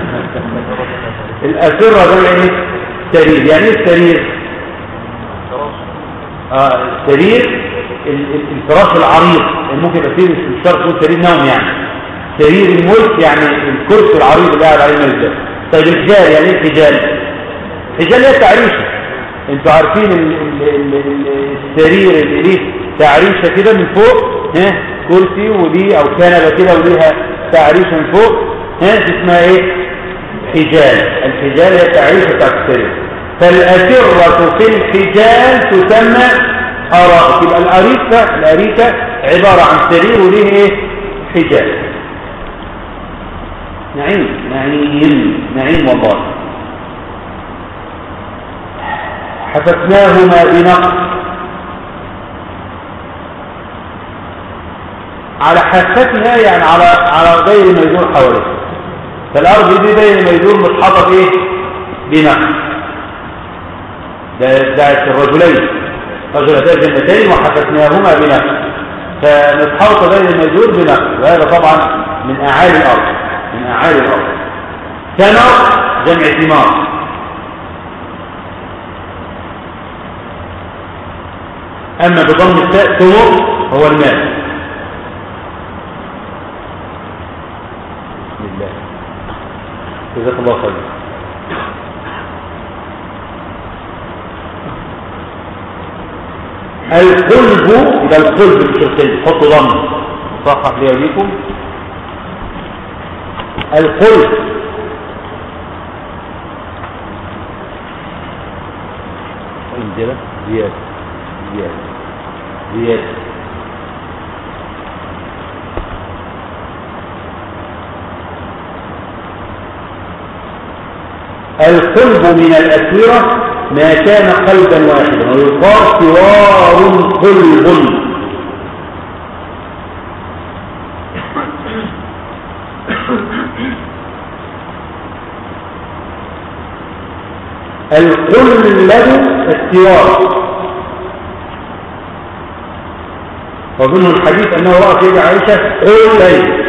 الأسرة جمع ايه؟ سرير يعني ايه السرير؟ اه السرير ال- ال- الفراش العريض يعني ممكن يبقى سرير مش شرط يكون سرير نوم يعني سرير الملك يعني الكرسي العريض اللي قاعد عليه الملك ده طيب الحجال يعني ايه الحجال الحجال هي تعريشه انتوا عارفين ال ال ال ال السرير اللي ليه تعريشه كده من فوق ها كرسي وليه او كنبه كده وليها تعريشه من فوق ها دي اسمها ايه حجال الحجال هي تعريشه بتاعت السرير فالأسرة في الحجال تسمى أرائك يبقى الأريكة الأريكة عبارة عن سرير وليه ايه حجال نعيم نعيم نعيم والله حففناهما بنقص على حفتها يعني على على غير ما يدور حواليها فالارض دي غير ما يدور متحاطه بايه بنقص ده دعت الرجلين رجلتين جنتين وحففناهما بنقص فمتحاطه غير ما يدور بنقص وهذا طبعا من اعالي الارض من اعالي الارض ثمر جمع ثمار أما بضم التاء ثمر هو الماء بسم الله جزاك الله خير القلب يبقى القلب بشرطين حطوا ضم صحح لي وليكم القلب انزل زياده زياده زياده القلب من الأسورة ما كان قلبا واحدا ويقال سوار قلب القلب السوار ومنه الحديث أنه رأى سيدة عائشة قلبين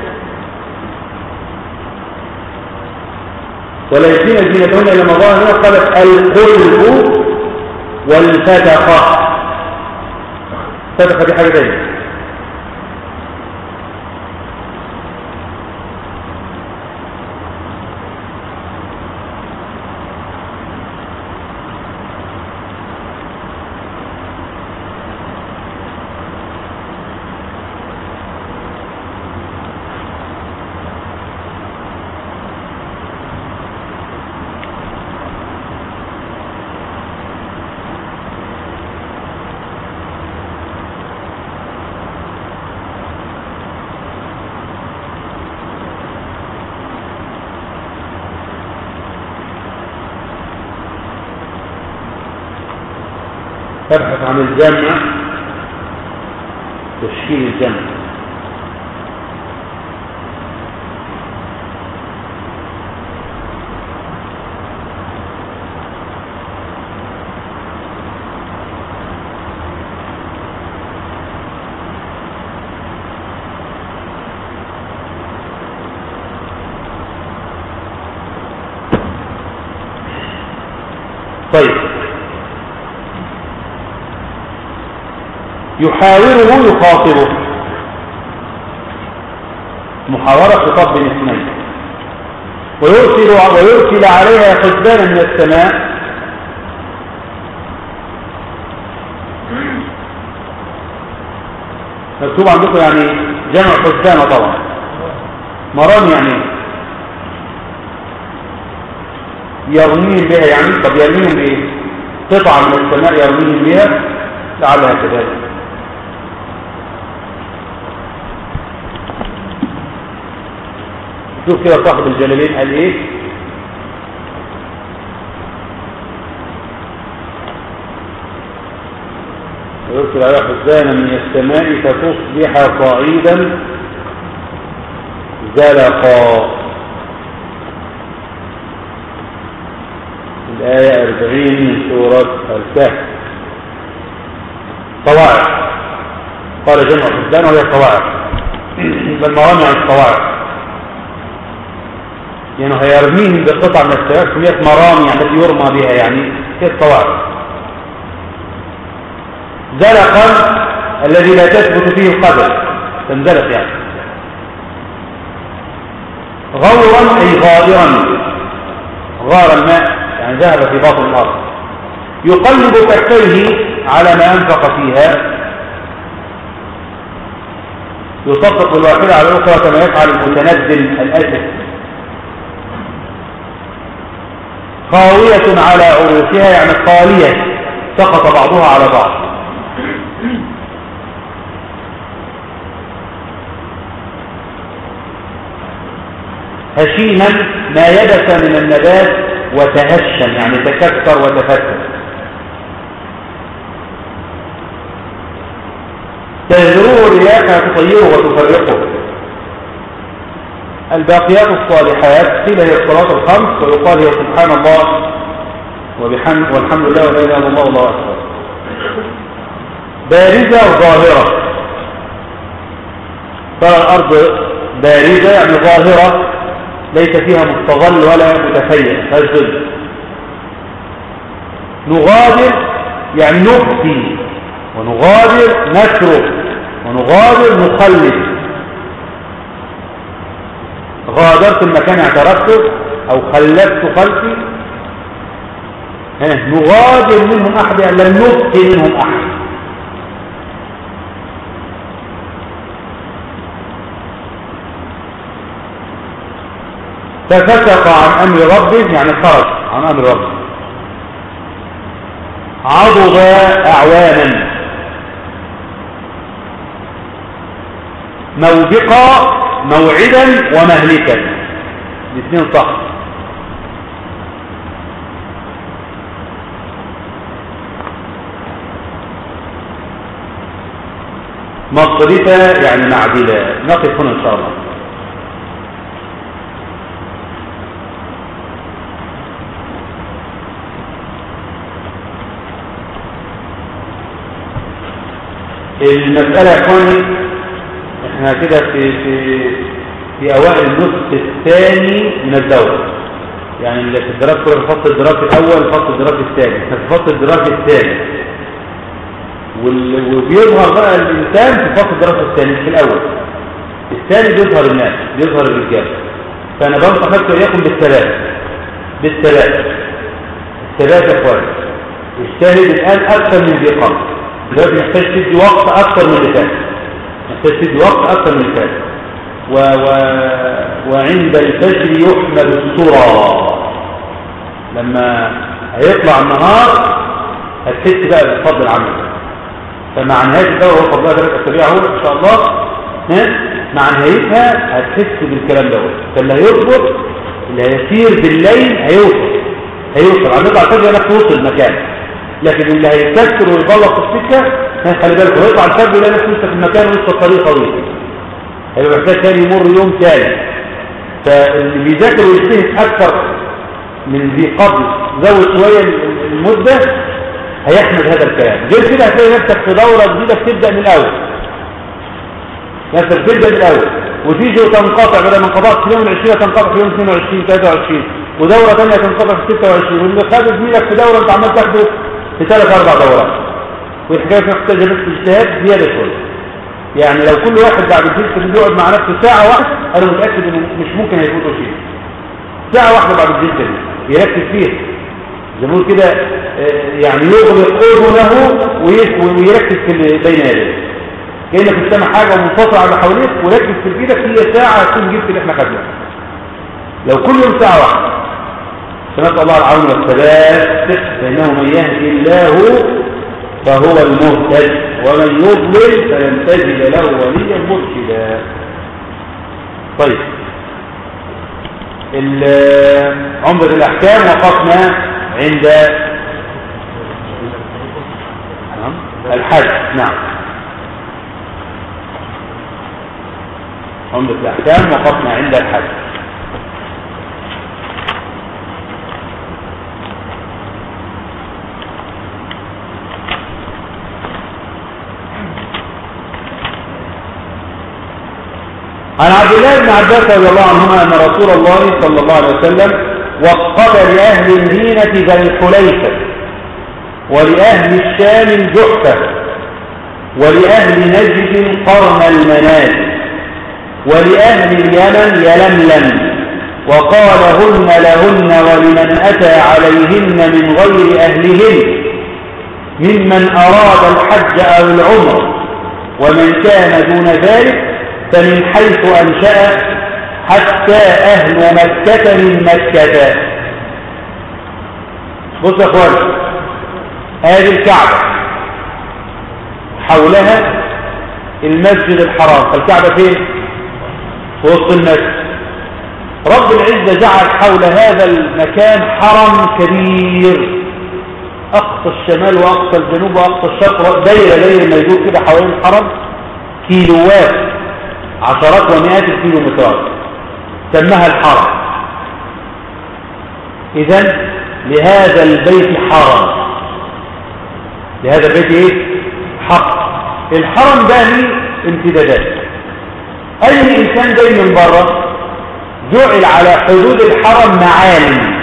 ولا يسين زينتهن إلى مظاهر قالت القلب والفتقة فتقة دي حاجة تانية تبحث عن الجمع تشكيل الجمع طيب يحاوره يخاطبه محاورة خطاب بين اثنين ويرسل ويرسل عليها حسبانا من السماء مكتوب عندكم يعني جمع حسبانة طبعا مرام يعني يرميهم بها يعني طب يرميهم بايه قطعة من السماء يرميهم بها لعلها كذلك شوف كده صاحب الجلالين قال ايه ويرسل عليها حسبانا من السماء فتصبح صعيدا زلقا الآية 40 من سورة الكهف صواعق قال جمع حسبان وهي صواعق بل موانع الصواعق يعني هيرميهم بقطع من السماء سميت مرامي التي يرمى بها يعني هي الصواعق زلقا الذي لا تثبت فيه القدم تنزلت يعني غورا أي غادرا غار الماء يعني ذهب في باطن الأرض يقلب كفيه على ما أنفق فيها يطبق الواحدة على الأخرى كما يفعل المتنزل الأسد خاوية على عروشها يعني خالية سقط بعضها على بعض هشيما ما يبس من النبات وتهشم يعني تكسر وتفتت تهجروه الرياح تطيره وتفرقه الباقيات الصالحات قيل هي الصلاة الخمس ويقال هي سبحان الله وبحمد والحمد لله ولا اله الا الله والله اكبر بارزة ظاهرة ترى الارض بارزة يعني ظاهرة ليس فيها مستظل ولا متفيع فالظل نغادر يعني نبدي ونغادر نترك ونغادر نخلد غادرت المكان اعترفته او خلدت خلفي نغادر منهم احد يعني لن نبقي منهم احد ففسق عن امر ربه يعني خرج عن امر ربه عضد اعوانا موبقا موعدا ومهلكا الاثنين صح مصرفة يعني معدلة نقف هنا إن شاء الله المسألة يا اخواني احنا كده في في في اوائل النصف الثاني من الدورة يعني اللي في الدراسة كله الفصل الدراسي الاول الفصل الدراسي الثاني احنا في الفصل الدراسي الثاني وال- وبيظهر بقى الانسان في الفصل الدراسي الثاني مش في الاول الثاني بيظهر الناس بيظهر الرجال فانا بنصح نفسي واياكم بالثلاث بالثلاث الثلاث يا اخوان اجتهد الان اكثر من ذي قبل دلوقتي محتاج تدي وقت اكثر من اللي فات محتاج تدي وقت اكثر من اللي فات و... و... وعند الفجر يحمل السرى لما هيطلع النهار هتحس بقى بالفضل العمل فمع نهايه الدوره هو فضلها ثلاث اسابيع اهو ان شاء الله ها مع نهايتها هتحس بالكلام دوت فاللي هيصبر اللي هيسير بالليل هيوصل هيوصل عم يطلع الفجر هناك توصل مكان لكن اللي هيكسر ويغلط في السكه ها، خلي بالك هو يطلع الفجر يلاقي نفسه لسه في المكان ولسه الطريق طويل هيبقى محتاج تاني يمر يوم ثاني فاللي بيذاكر ويجتهد اكثر من ذي قبل زود شويه المده هيحمل هذا الكلام غير كده هتلاقي نفسك في دوره جديده بتبدا من الاول نفسك بتبدا من الاول وتيجي وتنقطع بدل ما انقطعت في يوم 20 تنقطع في يوم 22 23 ودوره ثانيه تنقطع في 26 واللي خد زميلك في دوره انت عمال تاخده في ثلاث اربع دورات والحكايه محتاجه بس اجتهاد زياده شويه يعني لو كل واحد بعد الجلسه اللي بيقعد مع نفسه ساعه واحده انا متاكد ان مش ممكن هيفوته شيء ساعه واحده بعد الجلسه دي يركز فيها زي ما بنقول كده آه، يعني يغلق اذنه وي- ويركز في اللي بين يديه كانك بتسمع حاجه منفصله على اللي حواليك وركز في ايدك هي ساعه تكون جبت اللي احنا خدناه لو كل يوم ساعه واحده فنسال الله العون والثبات فانه من يهدي الله فهو المهتد ومن يضلل فلن تجد له وليا مرشدا طيب ال- عمدة الأحكام وقفنا عند نعم، الحج نعم عمدة الأحكام وقفنا عند الحج عن عبد الله بن عباس رضي الله عنهما أن رسول الله صلى الله عليه وسلم وقف لأهل المدينة ذا الحليفة ولأهل الشام الجحفة ولأهل نجد قرن المنازل ولأهل اليمن يلملم وقال هن لهن ولمن أتى عليهن من غير أهلهن ممن أراد الحج أو العمر ومن كان دون ذلك فمن حيث أنشأ حتى أهل مكة من مكة بص يا أخوان هذه الكعبة حولها المسجد الحرام فالكعبة فين؟ في وسط المسجد رب العزة جعل حول هذا المكان حرم كبير أقصى الشمال وأقصى الجنوب وأقصى الشرق دايرة دايرة ما يدور كده حوالين الحرم كيلوات عشرات ومئات الكيلومترات سماها الحرم إذا لهذا البيت حرم لهذا البيت إيه؟ حق الحرم ده ليه امتدادات أي إنسان جاي من بره جعل على حدود الحرم معالم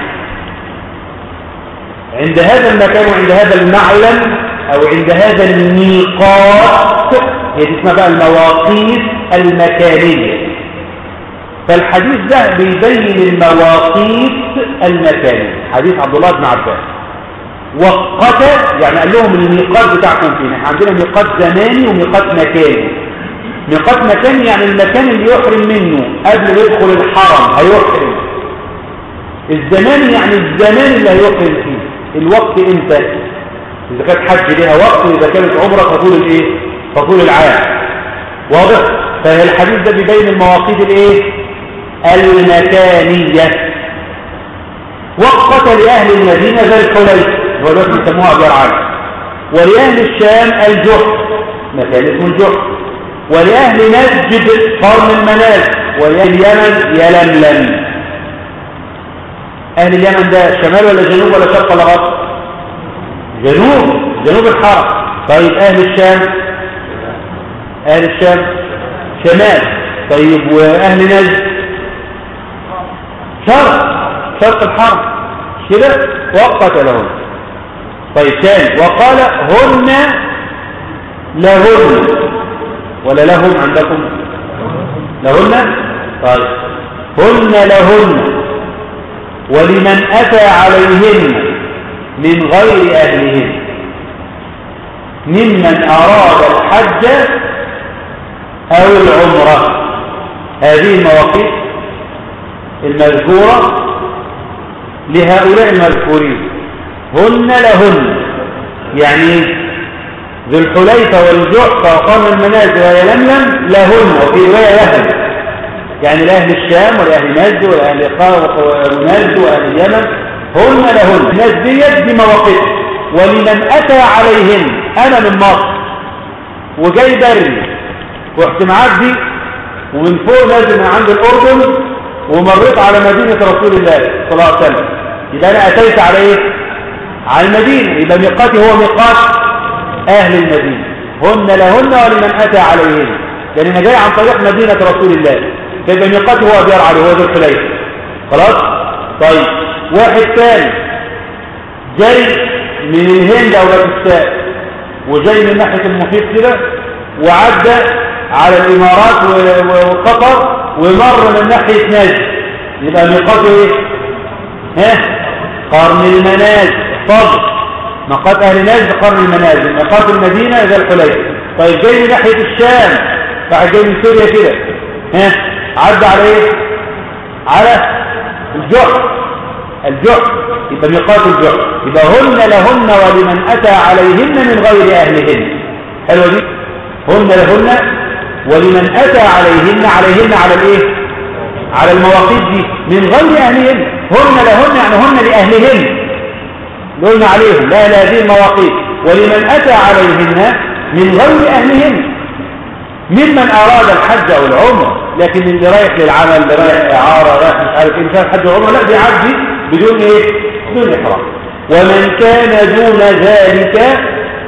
عند هذا المكان وعند هذا المعلم أو عند هذا الميقات هي دي اسمها بقى المواقيت المكانية فالحديث ده بيبين المواقيت المكانية حديث عبد الله بن عباس وقت يعني قال لهم الميقات بتاعكم فين احنا عندنا ميقات زماني وميقات مكاني ميقات مكاني يعني المكان اللي يحرم منه قبل ما يدخل الحرم هيحرم الزمان يعني الزمان اللي هيحرم فيه الوقت امتى اذا كانت حج لها وقت واذا كانت عمره فطول الايه فطول العام واضح فهي الحديث ده بيبين المواقيت الايه المكانيه وقت لاهل المدينه ذا الحليفه هو ده بيسموها ابيار عام ولأهل الشام الجحر مكان اسمه الجحر ولأهل نجد قرن المنازل ولأهل اليمن يلملم أهل اليمن ده شمال ولا جنوب ولا شرق ولا غرب جنوب جنوب الحرم طيب أهل الشام أهل الشام شمال طيب وأهل نجد شرق شرق الحرم كده وقت لهم طيب تاني وقال هن لهن ولا لهم عندكم لهن طيب هن لهن ولمن أتى عليهن من غير أهلهن ممن أراد الحج أو العمرة هذه المواقيت المذكورة لهؤلاء المذكورين هن لهن يعني ذو الحليفة والجحفة وقرن المنازل ويلملم لهن وفي رواية لهن يعني لأهل الشام ولأهل نجد ولأهل ونجد وأهل اليمن هن لهن الناس ديت دي مواقف ولمن أتى عليهن أنا من مصر وجاي بري ورحت معدي ومن فوق نازل من عند الأردن ومريت على مدينة رسول الله صلى الله عليه وسلم يبقى أنا أتيت على إيه؟ على المدينة يبقى ميقاتي هو ميقات أهل المدينة هن لهن ولمن أتى عليهن لأن أنا جاي عن طريق مدينة رسول الله فيبقى ميقاتي هو أبيار علي هو ذو الحليفة خلاص؟ طيب واحد ثاني جاي من الهند أو باكستان وجاي من ناحية المحيط كده وعدى على الإمارات وقطر ومر من ناحية نجد يبقى ميقاته إيه؟ ها؟ قرن المنازل احفظ ميقات أهل نجد قرن المنازل ميقات المدينة ذا الحليفة طيب جاي من ناحية الشام بعد جاي من سوريا كده ها عدى على ايه على الجحر الجحر يبقى ميقات الجحر يبقى هن لهن ولمن أتى عليهن من غير أهلهن حلوة دي هن لهن ولمن أتى عليهن عليهن على الايه على المواقيت دي من غير أهلهن هن لهن يعني هن لأهلهن قلنا عليهم لا هذه المواقيت ولمن أتى عليهن من غير أهلهن ممن أراد الحج أو العمرة لكن اللي رايح للعمل اللي رايح إعارة رايح مش عارف إيه مش عارف حج وعمرة لا بيعدي بدون إيه بدون إحرام ومن كان دون ذلك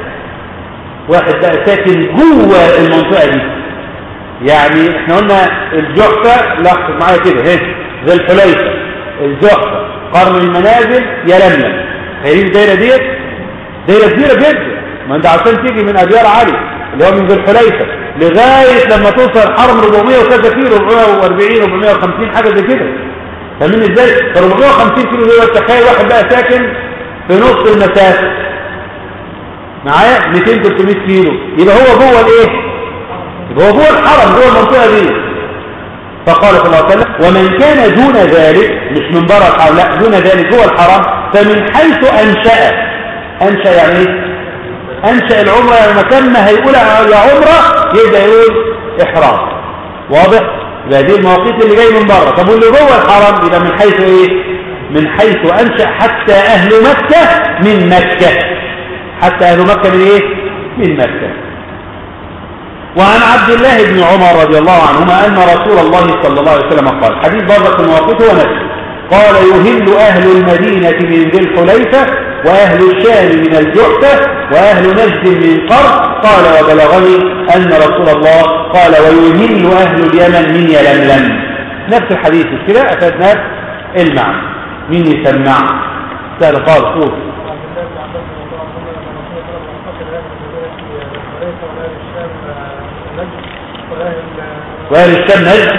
واحد بقى ساكن جوه المنطقة دي يعني احنا قلنا الجحفة لاحظ معايا كده اهي زي الحليفة الجحفة قرن المنازل يلملم هي الدايرة ديت دايرة كبيرة جدا ما انت عشان تيجي من أبيار علي اللي هو من ذو الحليفة لغاية لما توصل الحرم 400 وكذا كيلو 440 450 حاجة زي كده فاهمين ازاي؟ ف 450 كيلو دول تخيل واحد بقى ساكن في نص المسافة معايا 200 300 كيلو يبقى هو جوه الايه؟ يبقى هو جوه الحرم جوه المنطقة دي فقال صلى الله عليه وسلم ومن كان دون ذلك مش من بره الحرم لا دون ذلك جوه الحرم فمن حيث أنشأ أنشأ يعني ايه؟ أنشأ العمرة يعني مكان ما هيقول يا عمرة يبدأ يقول إحرام واضح؟ يبقى هذه المواقيت اللي جاي من بره طب واللي جوه الحرم يبقى من حيث ايه؟ من حيث أنشأ حتى أهل مكة من مكة حتى أهل مكة من ايه؟ من مكة وعن عبد الله بن عمر رضي الله عنهما أن رسول الله صلى الله عليه وسلم قال حديث برزة المواقيت هو نفسه قال يهل أهل المدينة من ذي الحليفة وأهل الشام من الجحفة وأهل نجد من قرن قال وبلغني أن رسول الله قال ويهل أهل اليمن من يلملم نفس الحديث مش كده أفادنا المعنى مين يسمع سهل خالص قول وأهل الشام نجد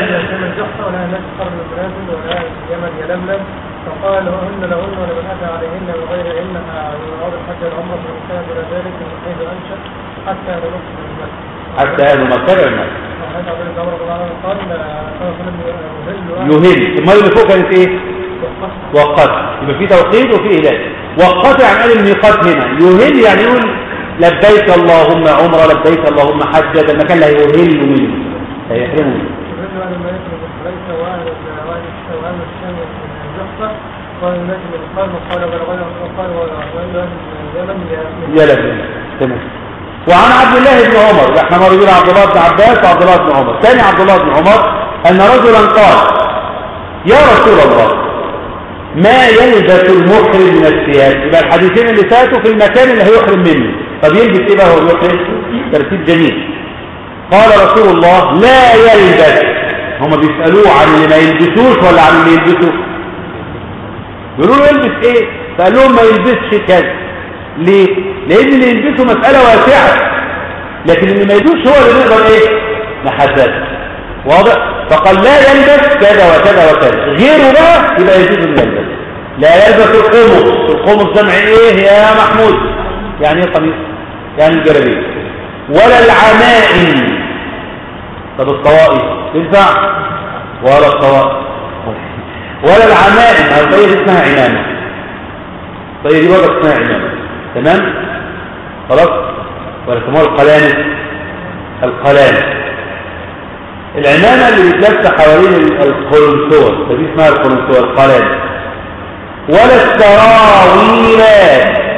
فقال وهن لهن ولمن اتى عليهن بغيرهن من اراد الحج والعمره فمن كان دون ذلك من حيث انشا حتى يبلغ المسجد حتى أهل مكة المسجد وهذا عبد الله رضي الله عنه قال صلى يهل المرة اللي فوق كانت ايه وقت يبقى في توقيت وفي إهلال وقت يعني قال الميقات هنا يهل يعني يقول لبيك اللهم عمره لبيك اللهم حجة ده المكان اللي هيهل منه هيحرمه منه يهل اهل الملك بن حليفه واهل واهل الشام من الجحفه قال النجم القلب قال بلغنا قال واهل اليمن يا لبنان تمام وعن عبد الله بن عمر احنا مرة عبد الله بن عباس وعبد الله بن عمر ثاني عبد الله بن عمر أن رجلا قال يا رسول الله ما يلبس المحرم من الثياب يبقى الحديثين اللي فاتوا في المكان اللي هيحرم منه طب يلبس ايه بقى هو يحرم ترتيب جميل قال رسول الله لا يلبس هما بيسألوه عن اللي ما يلبسوش ولا عن اللي يلبسوا بيقولوا له يلبس ايه فقال لهم ما يلبسش كذا ليه لان اللي يلبسه مسألة واسعة لكن اللي ما يلبسش هو اللي نقدر ايه نحدده واضح فقال لا يلبس كذا وكذا وكذا غيره بقى يبقى يجوز انه يلبس لا يلبس القمص القمص جمع ايه يا محمود يعني ايه قميص يعني الجلابيه ولا العمائم طب الطوائف تنفع ولا الطوائف ولا العمائم الطيب اسمها عمامه طيب دي برضه اسمها عمامه تمام خلاص ولا اسمها القلانس القلانس العمامة اللي بتلف حوالين القرنسوة فدي اسمها القرنسوة القلانس ولا السراويلات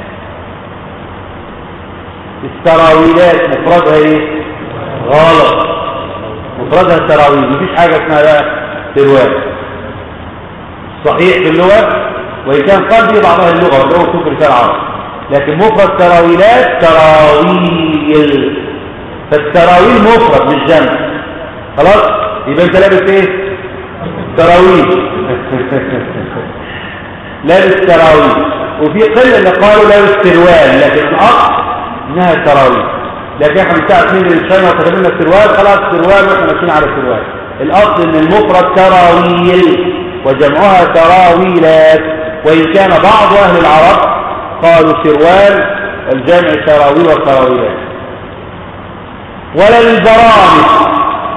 السراويلات مفردها ايه غلط مفردها سراويل مفيش حاجة اسمها بقى سروال صحيح في اللغة وإن كان قد في بعضها اللغة اللي هو كفر رسالة عرب لكن مفرد سراويلات سراويل فالسراويل مفرد مش جمع خلاص يبقى انت لابس ايه سراويل لابس سراويل وفي قلة اللي قالوا لابس سروال لكن الأصل انها سراويل لكن احنا من ساعة مين الشيء وكتبنا السروال خلاص سروال واحنا ماشيين على السروال الأصل ان المفرد سراويل وجمعها سراويلات وإن كان بعض أهل العرب قالوا سروال الجمع سراويل وسراويلات ولا البرامج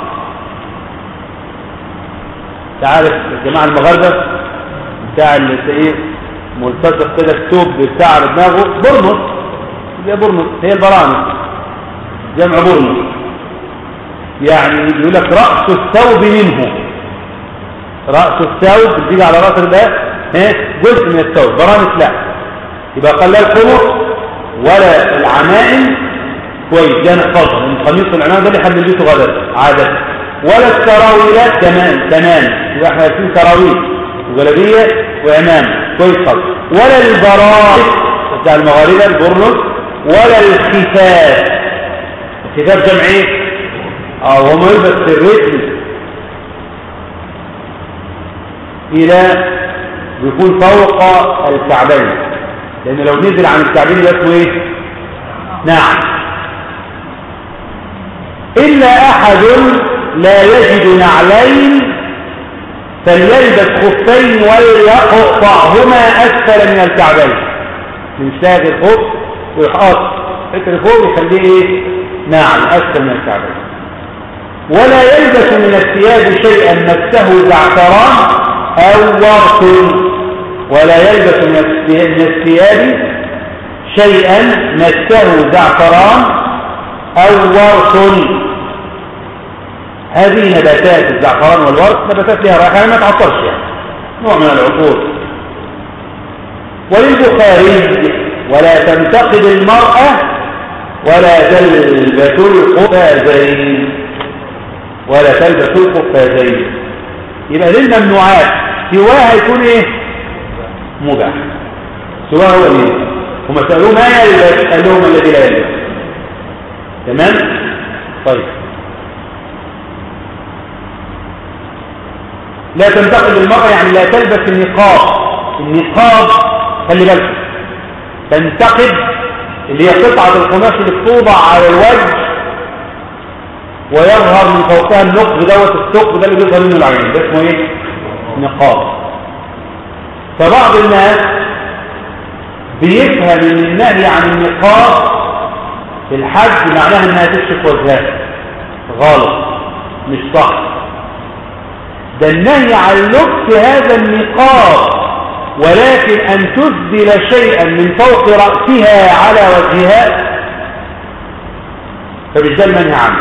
تعرف الجماعة المغاربة بتاع اللي ايه ملتصق كده الثوب بتاع على دماغه برنس هي برنس هي البرامج جمع برنس يعني يقول لك رأس الثوب منه رأس الثوب بتيجي على رأس ده ها جزء من الثوب برامج لا يبقى قال لا الخمر ولا العمائم كويس ده نحفظها من قميص العمائم ده اللي احنا بنلبسه غدا عادة ولا السراويلات كمان كمان يبقى احنا عارفين سراويل وجلابيه وعمام كويس خالص ولا البرائق بتاع المغاربه البرنس ولا الخفاف الخفاف جمع ايه اه هو يلبس الرجل الى بيكون فوق الكعبين لان لو نزل عن الكعبين يبقى اسمه ايه نعم أحد لا يجد نعلين فليلبس خفين وليقطعهما أسفل من الكعبين مش لاقي الخف ويحط فكر فوق يخليه ايه نعم أسفل من الكعبين ولا يلبس من الثياب شيئا مسه زعفران أو ورق ولا يلبس من الثياب شيئا مسه زعفران أو ورق هذه نباتات الزعفران والورق نباتات لها رائحة ما تعطرش يعني نوع من العطور وللبخاري ولا تنتقد المرأة ولا تلبس القفازين ولا تلبس القفازين يبقى للممنوعات سواها يكون ايه مباح سواها هو ايه هم سألوه ما يلبس قال لهم الذي لا يلبس تمام طيب لا تنتقد المرأة يعني لا تلبس النقاب النقاب خلي بالك تنتقد اللي هي قطعة القماش اللي بتوضع على الوجه ويظهر من فوقها النقب دوت الثقب ده اللي بيظهر منه العين ده اسمه ايه نقاب فبعض الناس بيفهم ان النهي عن النقاب في الحج معناها انها تكشف وجهها غلط مش صح ده النهي عن لبس هذا النقاب ولكن أن تسدل شيئا من فوق رأسها على وجهها فمش ده المنهي عنه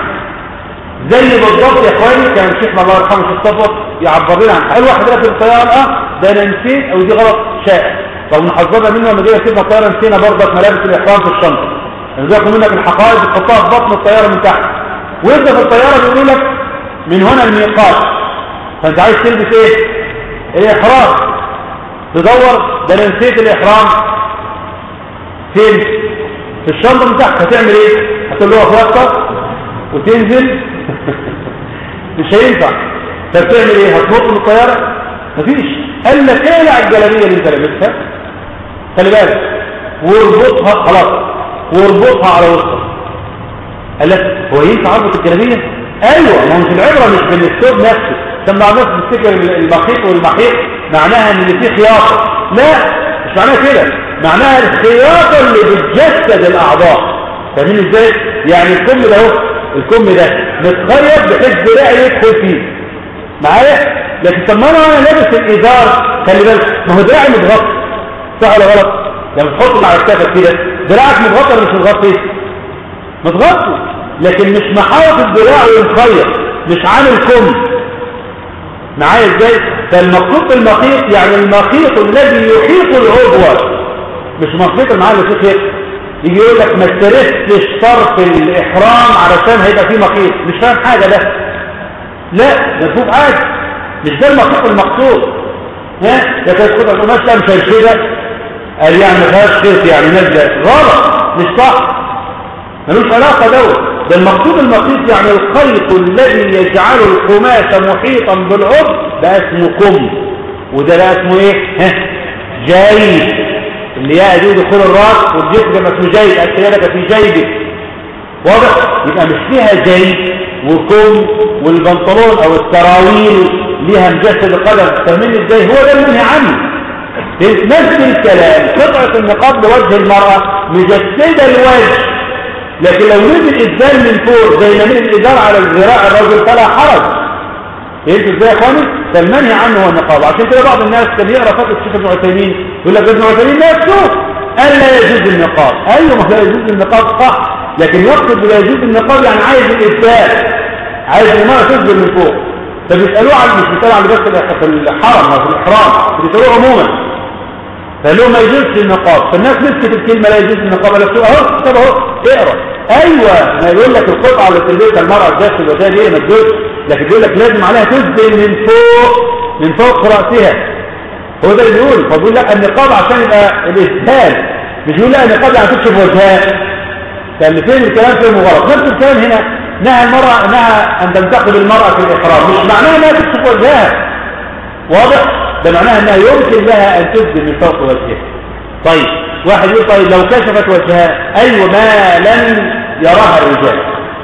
زي بالضبط يا اخواني كان شيخنا الله يرحمه في الصفوة يعبر لنا عن قال واحد راكب الطيارة اه ده انا نسيت او دي غلط شائع طب نحذرنا منه لما جينا ركبنا الطيارة نسينا برضك ملابس الاحرام في الشنطة ياخدوا منك الحقائب بتحطها في بطن الطيارة من تحت وانت في الطيارة بيقولوا لك من هنا الميقات فانت عايز تلبس ايه الاحرام تدور ده انا نسيت الاحرام فين في الشنطه من تحت هتعمل ايه هتقول له اخواتك وتنزل مش هينفع فبتعمل ايه هتنط من الطياره مفيش قال لك اقلع الجلابيه اللي انت لابسها خلي بالك واربطها خلاص واربطها على وسطك قال لك هو ينفع اربط الجلابيه ايوه ما هو مش العبره مش بالثوب نفسه عشان بعض الناس بتفتكر المخيط والمحيط معناها ان في خياطه لا مش معناها كده معناها الخياطه اللي بتجسد الاعضاء فاهمين ازاي يعني الكم ده اهو الكم ده متخيط بحيث دراعي يدخل فيه معايا لكن طب ما انا وانا لابس الازار خلي بالك ما هو دراعي متغطي صح ولا غلط لما تحطه على الكتف كده دراعك متغطي ولا مش متغطي متغطي لكن مش محاوط الدراع ومخيط مش عامل كم معايا ازاي فالمقصود بالمخيط يعني المخيط الذي يحيط العضو مش مخيط المعاه اللي فيه خيط يجي يقول لك ما استرستش طرف الاحرام علشان هيبقى فيه مخيط مش فاهم حاجه ده لا ده فوق حاجه مش ده المخيط المقصود ها ده كانت قطعه قماش لا مش هيشيلها قال يعني ما فيهاش خيط يعني نازله غلط مش صح ملوش علاقه دوت ده المقصود المخيط يعني الخيط الذي يجعل القماش محيطا بالعضو ده اسمه كم وده ده اسمه ايه ها جيب اللي هي دي دخول الراس والجسم ده اسمه جيب السيادة في جيبك واضح يبقى مش فيها جيب وكم والبنطلون او السراويل ليها مجسد القدم فاهمين ازاي هو ده المنهي عنه نفس الكلام قطعة النقاب لوجه المرأة مجسدة الوجه لكن لو نزل الإزال من فوق زي ما نزل الإزال على الذراع الرجل فلا حرج فهمت ازاي يا اخواني فالمنهي عنه هو النقاب عشان كده بعض الناس كان يقرا فتره الشيخ ابن عثيمين يقول لك ابن عثيمين نفسه قال لا يجوز النقاب ايوه ما لا يجوز النقاب صح لكن يقصد لا يجوز النقاب يعني عايز الإزال عايز المرأة تنزل من فوق فبيسألوه عن مش بيسألوا عن بس في الحرم أو في الإحرام بيسألوه عموما فقال لهم ما يجوزش النقاب فالناس مسكت الكلمة لا يجوز النقاب قال له اهو طب اهو اقرا ايوه ما يقول لك القطعة اللي تلبسها المرأة الجاس الوجاه دي ما تجوز لكن يقول لك لازم عليها تسدل من فوق من فوق رأسها هو ده اللي بيقول فبيقول لا النقاب عشان يبقى الاسهال مش يقول لا النقاب يعني تكشف وجهها فاللي فين الكلام فيه غلط نفس الكلام هنا نهى المرأة نهى أن تنتقل المرأة في الإحرام مش معناها أنها تكشف وجهها واضح ده معناها أنها يمكن لها أن تبدي من فوق وجهها طيب واحد يقول طيب لو كشفت وجهها أيوة ما لن يراها الرجال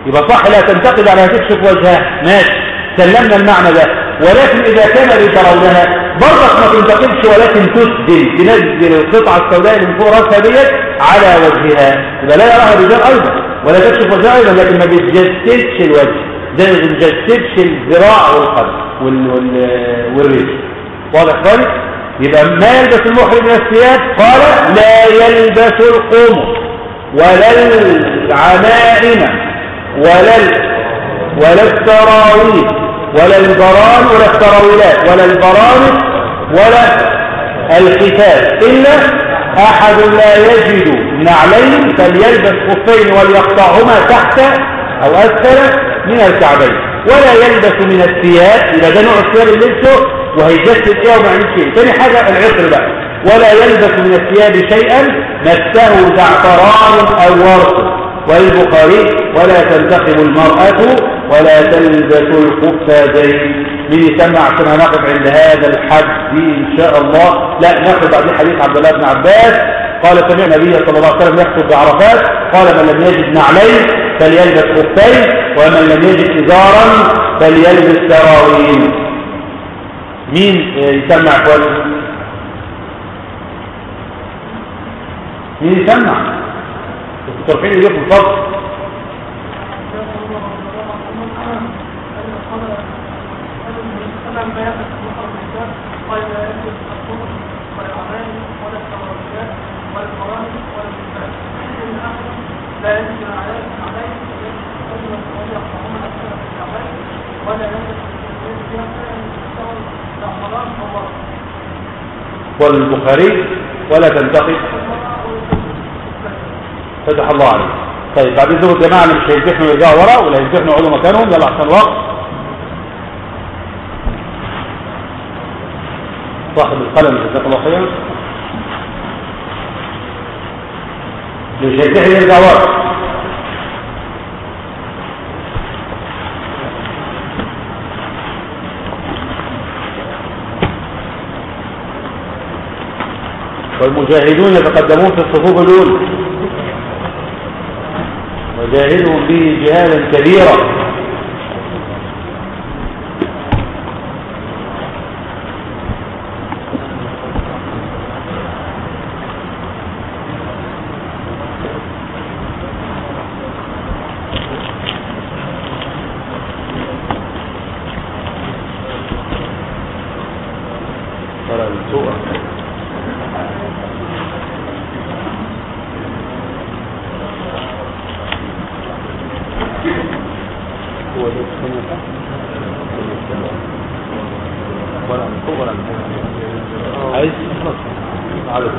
يبقى صح لا تنتقد على تكشف وجهها ماشي سلمنا المعنى ده ولكن إذا كان ترونها برضك ما تنتقدش ولكن تسدل تنزل القطعة السوداء اللي من فوق راسها ديت على وجهها يبقى لا يراها الرجال أيضا ولا تكشف وجهها أيضا لكن ما بيتجسدش الوجه زي ما بيتجسدش الذراع والقلب وال... وال... والرجل واضح ذلك يبقى ما يلبس المحرم من الثياب قال لا يلبس القمص ولا العمائم ولا ال... ولا السراويل ولا البران ولا السراويلات ولا البرانس ولا الختان إلا أحد لا يجد نعلين فليلبس خفين وليقطعهما تحت أو أسفل من الكعبين ولا يلبس من الثياب إذا ده نوع الثياب اللي لبسه وهيجسد إيه وما عملش شيء ثاني حاجة العطر بقى ولا يلبس من الثياب شيئا مسه زعفران أو ورق والبخاري ولا تنتقم المرأة ولا تلبس القفازين من يسمع عشان هنقف عند هذا الحد إن شاء الله لا ناخذ بعد حديث عبد الله بن عباس قال سمع النبي صلى الله عليه وسلم يخطب بعرفات قال من لم يجد نعلين فليلبس خفين ومن لم يجد إزارا فليلبس سراويل مين يسمع كويس مين يسمع الطرفين اللي في الفضل والبخاري ولا تنتقد فتح الله عليك طيب بعد ذلك الجماعة اللي مش هيمتحنوا يرجعوا ورا ولا هيمتحنوا يقعدوا مكانهم يلا احسن وقت صاحب القلم جزاك الله خيرا اللي مش هيمتحن يرجع ورا والمجاهدون يتقدمون في الصفوف الأولى وجاهدهم به جهادا كبيرا ولا بالسوء هو ده السنة ولا من فوق ولا من تحت عايز خلاص على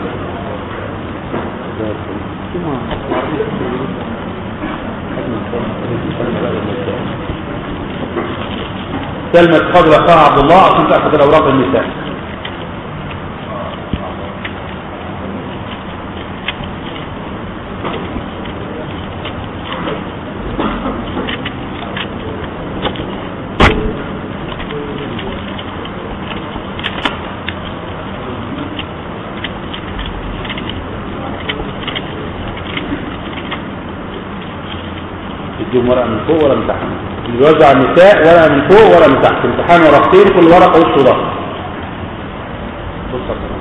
كلمة قبل أخاها عبد الله عشان تأخذ الأوراق النساء يديهم ورقة من فوق ولا من تحت اللي بيوزع النساء ولا من فوق ولا من تحت امتحان ورقتين كل ورقة وش وظهر بص يا كمان.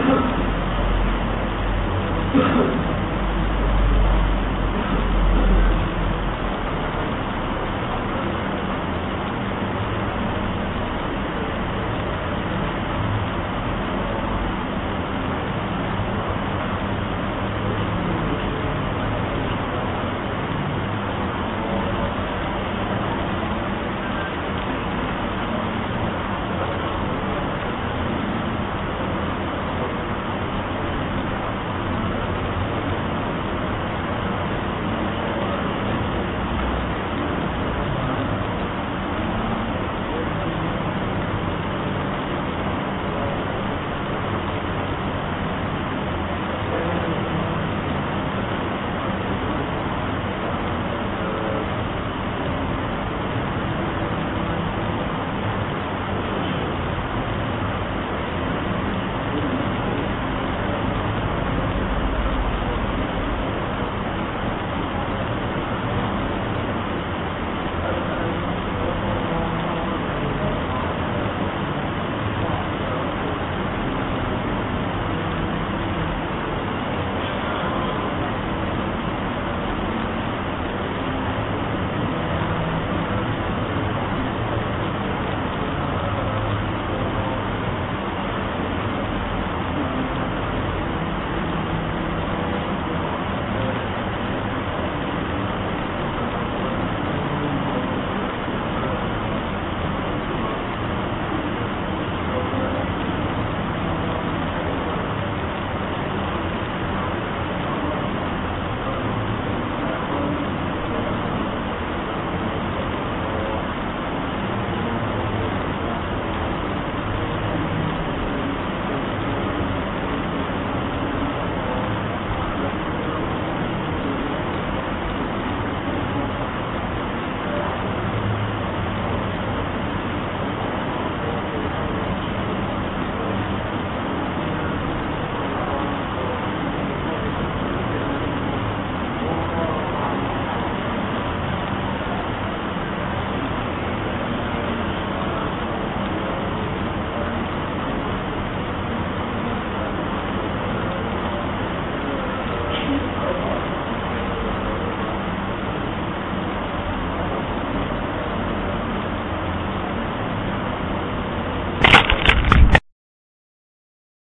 الناس